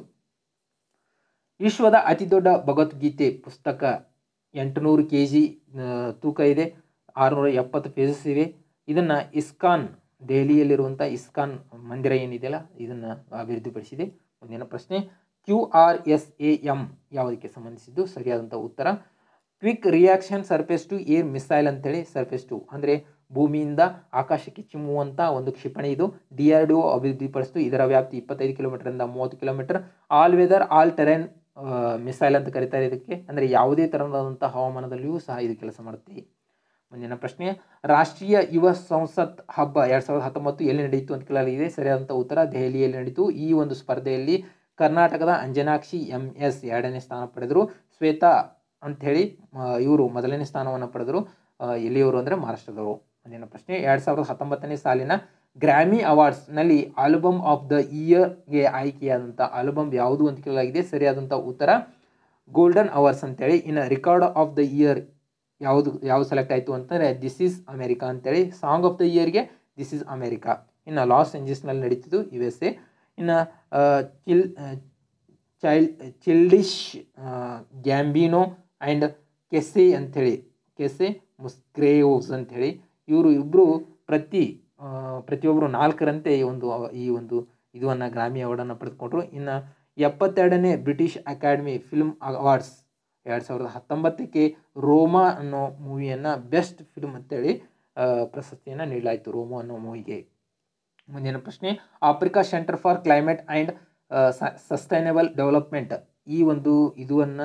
ವಿಶ್ವದ ಅತಿ ದೊಡ್ಡ ಭಗವದ್ಗೀತೆ ಪುಸ್ತಕ ಎಂಟುನೂರು ಕೆ ಜಿ ತೂಕ ಇದೆ ಆರುನೂರ ಎಪ್ಪತ್ತು ಪೇಜಸ್ ಇವೆ ಇದನ್ನು ಇಸ್ಕಾನ್ ದೆಹಲಿಯಲ್ಲಿರುವಂಥ ಇಸ್ಕಾನ್ ಮಂದಿರ ಏನಿದೆಯಲ್ಲ ಇದನ್ನು ಅಭಿವೃದ್ಧಿಪಡಿಸಿದೆ ಮುಂದಿನ ಪ್ರಶ್ನೆ Q R S A M ಯಾವುದಕ್ಕೆ ಸಂಬಂಧಿಸಿದ್ದು ಸರಿಯಾದಂಥ ಉತ್ತರ quick reaction surface to air missile ಅಂತೇಳಿ ಸರ್ಫೇಸ್ ಟು ಅಂದರೆ ಭೂಮಿಯಿಂದ ಆಕಾಶಕ್ಕೆ ಚಿಮ್ಮುವಂಥ ಒಂದು ಕ್ಷಿಪಣಿ ಇದು ಡಿ ಆರ್ ಡಿ ಒ ಅಭಿವೃದ್ಧಿಪಡಿಸಿತು ಇದರ ವ್ಯಾಪ್ತಿ ಇಪ್ಪತ್ತೈದು ಕಿಲೋಮೀಟರಿಂದ ಮೂವತ್ತು kilometre all weather all terrain missile ಅಂತ ಕರೀತಾರೆ ಇದಕ್ಕೆ ಅಂದರೆ ಯಾವುದೇ ಥರವಾದಂಥ ಹವಾಮಾನದಲ್ಲಿಯೂ ಸಹ ಇದು ಕೆಲಸ ಮಾಡುತ್ತೆ ಮುಂದಿನ ಪ್ರಶ್ನೆ ರಾಷ್ಟ್ರೀಯ ಯುವ ಸಂಸತ್ ಹಬ್ಬ ಎರಡು ಸಾವಿರದ ಹತ್ತೊಂಬತ್ತು ಎಲ್ಲಿ ನಡೆಯಿತು ಅಂತ ಕೇಳಲಾಗಿದೆ ಸರಿಯಾದಂಥ ಉತ್ತರ ದೆಹಲಿಯಲ್ಲಿ ನಡೀತು ಈ ಒಂದು ಸ್ಪರ್ಧೆಯಲ್ಲಿ ಕರ್ನಾಟಕದ ಅಂಜನಾಕ್ಷಿ ಎಂ ಎಸ್ ಎರಡನೇ ಸ್ಥಾನ ಪಡೆದರು ಶ್ವೇತಾ ಅಂಥೇಳಿ ಇವರು ಮೊದಲನೇ ಸ್ಥಾನವನ್ನು ಪಡೆದರು ಆ, ಎಲ್ಲಿಯವರು ಅಂದರೆ ಮಹಾರಾಷ್ಟ್ರದವರು ಮುಂದಿನ ಪ್ರಶ್ನೆ ಎರಡು ಸಾವಿರದ ಹತ್ತೊಂಬತ್ತನೇ ಸಾಲಿನ ಗ್ರಾಮಿ ಅವಾರ್ಡ್ಸ್ನಲ್ಲಿ ಆಲ್ಬಮ್ ಆಫ್ ದ ಇಯರ್ಗೆ ಆಯ್ಕೆಯಾದಂಥ ಆಲ್ಬಮ್ ಯಾವುದು ಅಂತ ಕೇಳಲಾಗಿದೆ ಸರಿಯಾದಂಥ ಉತ್ತರ ಗೋಲ್ಡನ್ ಅವರ್ಸ್ ಅಂತೇಳಿ ಇನ್ನು ರಿಕಾರ್ಡ್ ಆಫ್ ದ ಇಯರ್ ಯಾವುದು ಯಾವುದು ಸೆಲೆಕ್ಟ್ ಆಯಿತು ಅಂತಂದರೆ ದಿಸ್ ಈಸ್ ಅಮೇರಿಕಾ ಅಂತೇಳಿ ಸಾಂಗ್ ಆಫ್ ದ ಇಯರ್ಗೆ ದಿಸ್ ಈಸ್ ಅಮೇರಿಕಾ ಇನ್ನು ಲಾಸ್ ಏಂಜಲ್ಸ್ನಲ್ಲಿ ನಡೀತಿದ್ದು ಯು ಎಸ್ ಎ ಇನ್ನು chil child childish Gambino and Kacey ಅಂಥೇಳಿ ಕೆಸೆ ಮುಸ್ಕ್ರೇವ್ಸ್ ಅಂಥೇಳಿ ಇವರು ಇಬ್ಬರು ಪ್ರತಿ ಆ, ಪ್ರತಿಯೊಬ್ಬರು ನಾಲ್ಕರಂತೆ ಈ ಒಂದು ಅವ- ಈ ಒಂದು ಇದನ್ನು ಗ್ರಾಮಿ ಅವಾರ್ಡನ್ನು ಪಡೆದುಕೊಂಡ್ರು ಇನ್ನು ಎಪ್ಪತ್ತೆರಡನೇ ಬ್ರಿಟಿಷ್ ಅಕಾಡೆಮಿ ಫಿಲ್ಮ್ ಅವಾರ್ಡ್ಸ್ ಎರಡು ಸಾವಿರದ ಹತ್ತೊಂಬತ್ತಕ್ಕೆ ರೋಮಾ ಅನ್ನೋ ಮೂವಿಯನ್ನು ಬೆಸ್ಟ್ ಫಿಲ್ಮ್ ಅಂತೇಳಿ ಆ, ಪ್ರಶಸ್ತಿಯನ್ನು ನೀಡಲಾಯಿತು ರೋಮೋ ಅನ್ನೋ ಮೂವಿಗೆ ಮುಂದಿನ ಪ್ರಶ್ನೆ Africa centre for climate and sustainable development ಈ ಒಂದು ಇದನ್ನು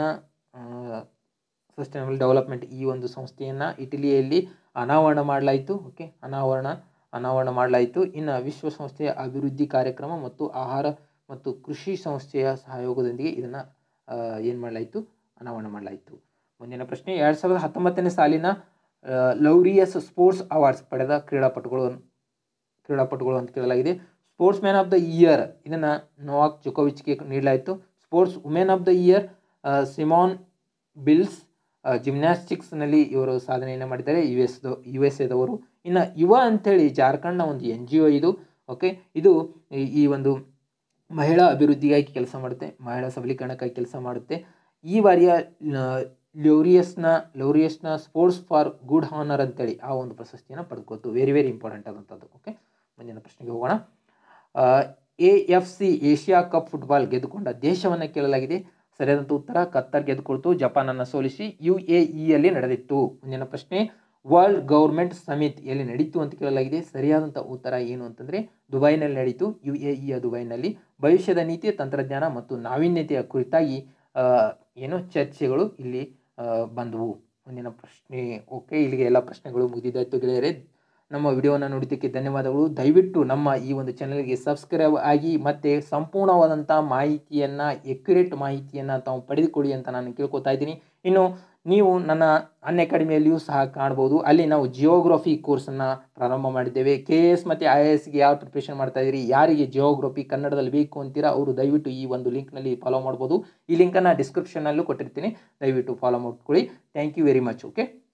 ಸಸ್ಟೈನಬಲ್ ಡೆವಲಪ್ಮೆಂಟ್ ಈ ಒಂದು ಸಂಸ್ಥೆಯನ್ನು ಇಟಲಿಯಲ್ಲಿ ಅನಾವರಣ ಮಾಡಲಾಯಿತು ಓಕೆ ಅನಾವರಣ ಅನಾವರಣ ಮಾಡಲಾಯಿತು ಇನ್ನು ವಿಶ್ವಸಂಸ್ಥೆಯ ಅಭಿವೃದ್ಧಿ ಕಾರ್ಯಕ್ರಮ ಮತ್ತು ಆಹಾರ ಮತ್ತು ಕೃಷಿ ಸಂಸ್ಥೆಯ ಸಹಯೋಗದೊಂದಿಗೆ ಇದನ್ನು ಏನು ಮಾಡಲಾಯಿತು ಅನಾವರಣ ಮಾಡಲಾಯಿತು ಮುಂದಿನ ಪ್ರಶ್ನೆ ಎರಡು ಸಾವಿರದ ಹತ್ತೊಂಬತ್ತನೇ ಸಾಲಿನ ಲೌರಿಯಸ್ ಸ್ಪೋರ್ಟ್ಸ್ ಅವಾರ್ಡ್ಸ್ ಪಡೆದ ಕ್ರೀಡಾಪಟುಗಳು ಕ್ರೀಡಾಪಟುಗಳು ಅಂತ ಕೇಳಲಾಗಿದೆ sportsman of the year ಇದನ್ನು ನೋವಾಕ್ ಜೊಕೋವಿಚ್ಗೆ ನೀಡಲಾಯಿತು sports women of the year Simone Biles ಜಿಮ್ನಾಸ್ಟಿಕ್ಸ್ನಲ್ಲಿ ಇವರು ಸಾಧನೆಯನ್ನು ಮಾಡಿದ್ದಾರೆ ಯು ಎಸ್ ಯು ಎಸ್ ಎದವರು ಇನ್ನು ಯುವ ಅಂಥೇಳಿ ಜಾರ್ಖಂಡ್ನ ಒಂದು ಎನ್ ಜಿ ಒ ಇದು ಓಕೆ ಇದು ಈ- ಈ ಒಂದು ಮಹಿಳಾ ಅಭಿವೃದ್ಧಿಗಾಗಿ ಕೆಲಸ ಮಾಡುತ್ತೆ ಮಹಿಳಾ ಸಬಲೀಕರಣಕ್ಕಾಗಿ ಕೆಲಸ ಮಾಡುತ್ತೆ ಈ ಬಾರಿಯ ಲೋರಿಯಸ್ನ ಲೋರಿಯಸ್ನ ಸ್ಪೋರ್ಟ್ಸ್ ಫಾರ್ ಗುಡ್ ಹಾನರ್ ಅಂತೇಳಿ ಆ ಒಂದು ಪ್ರಶಸ್ತಿಯನ್ನು ಪಡೆದುಕೊತು ವೆರಿ ವೆರಿ ಇಂಪಾರ್ಟೆಂಟ್ ಆದಂಥದ್ದು ಓಕೆ ಮುಂದಿನ ಪ್ರಶ್ನೆಗೆ ಹೋಗೋಣ A F C Asia cup football ಗೆದ್ದುಕೊಂಡ ದೇಶವನ್ನು ಕೇಳಲಾಗಿದೆ ಸರಿಯಾದಂಥ ಉತ್ತರ ಕತ್ತರ್ ಗೆದ್ದುಕೊಳ್ತು ಜಪಾನನ್ನು ಸೋಲಿಸಿ ಯು ಎ ಇಯಲ್ಲಿ ನಡೆದಿತ್ತು ಮುಂದಿನ ಪ್ರಶ್ನೆ ವರ್ಲ್ಡ್ ಗೌರ್ಮೆಂಟ್ ಸಮಿತ್ ಎಲ್ಲಿ ನಡೀತು ಅಂತ ಕೇಳಲಾಗಿದೆ ಸರಿಯಾದಂಥ ಉತ್ತರ ಏನು ಅಂತಂದರೆ ದುಬೈನಲ್ಲಿ ನಡೀತು ಯು ಎ ಇಯ ದುಬೈನಲ್ಲಿ ಭವಿಷ್ಯದ ನೀತಿ ತಂತ್ರಜ್ಞಾನ ಮತ್ತು ನಾವೀನ್ಯತೆಯ ಕುರಿತಾಗಿ ಆ, ಏನು ಚರ್ಚೆಗಳು ಇಲ್ಲಿ ಆ, ಬಂದವು ಮುಂದಿನ ಪ್ರಶ್ನೆ ಓಕೆ ಇಲ್ಲಿಗೆ ಎಲ್ಲ ಪ್ರಶ್ನೆಗಳು ಮುಗಿದಿದ್ದಾಯ್ತು ಗೆಳೆಯರೆ ನಮ್ಮ ವಿಡಿಯೋವನ್ನು ನೋಡಿದ್ದಕ್ಕೆ ಧನ್ಯವಾದಗಳು ದಯವಿಟ್ಟು ನಮ್ಮ ಈ ಒಂದು ಚಾನಲ್ಗೆ ಸಬ್ಸ್ಕ್ರೈಬ್ ಆಗಿ ಮತ್ತು ಸಂಪೂರ್ಣವಾದಂಥ ಮಾಹಿತಿಯನ್ನು ಎಕ್ಯುರೇಟ್ ಮಾಹಿತಿಯನ್ನು ತಾವು ಪಡೆದುಕೊಳ್ಳಿ ಅಂತ ನಾನು ಕೇಳ್ಕೊತಾ ಇದ್ದೀನಿ ಇನ್ನು ನೀವು ನನ್ನ ಅನ್ ಅಕಾಡೆಮಿಯಲ್ಲಿಯೂ ಸಹ ಕಾಣ್ಬೋದು ಅಲ್ಲಿ ನಾವು ಜಿಯೋಗ್ರಫಿ ಕೋರ್ಸನ್ನು ಪ್ರಾರಂಭ ಮಾಡಿದ್ದೇವೆ ಕೆ ಎಸ್ ಮತ್ತು ಐ ಎ ಎಸ್ಗೆ ಯಾರು ಪ್ರಿಪ್ರೇಷನ್ ಮಾಡ್ತಾ ಇದ್ದೀರಿ ಯಾರಿಗೆ ಜಿಯೋಗ್ರಫಿ ಕನ್ನಡದಲ್ಲಿ ಬೇಕು ಅಂತೀರಾ ಅವರು ದಯವಿಟ್ಟು ಈ ಒಂದು ಲಿಂಕ್ನಲ್ಲಿ ಫಾಲೋ ಮಾಡ್ಬೋದು ಈ ಲಿಂಕನ್ನು ಡಿಸ್ಕ್ರಿಪ್ಷನ್ನಲ್ಲೂ ಕೊಟ್ಟಿರ್ತೀನಿ ದಯವಿಟ್ಟು ಫಾಲೋ ಮಾಡ್ಕೊಳ್ಳಿ thank you very much okay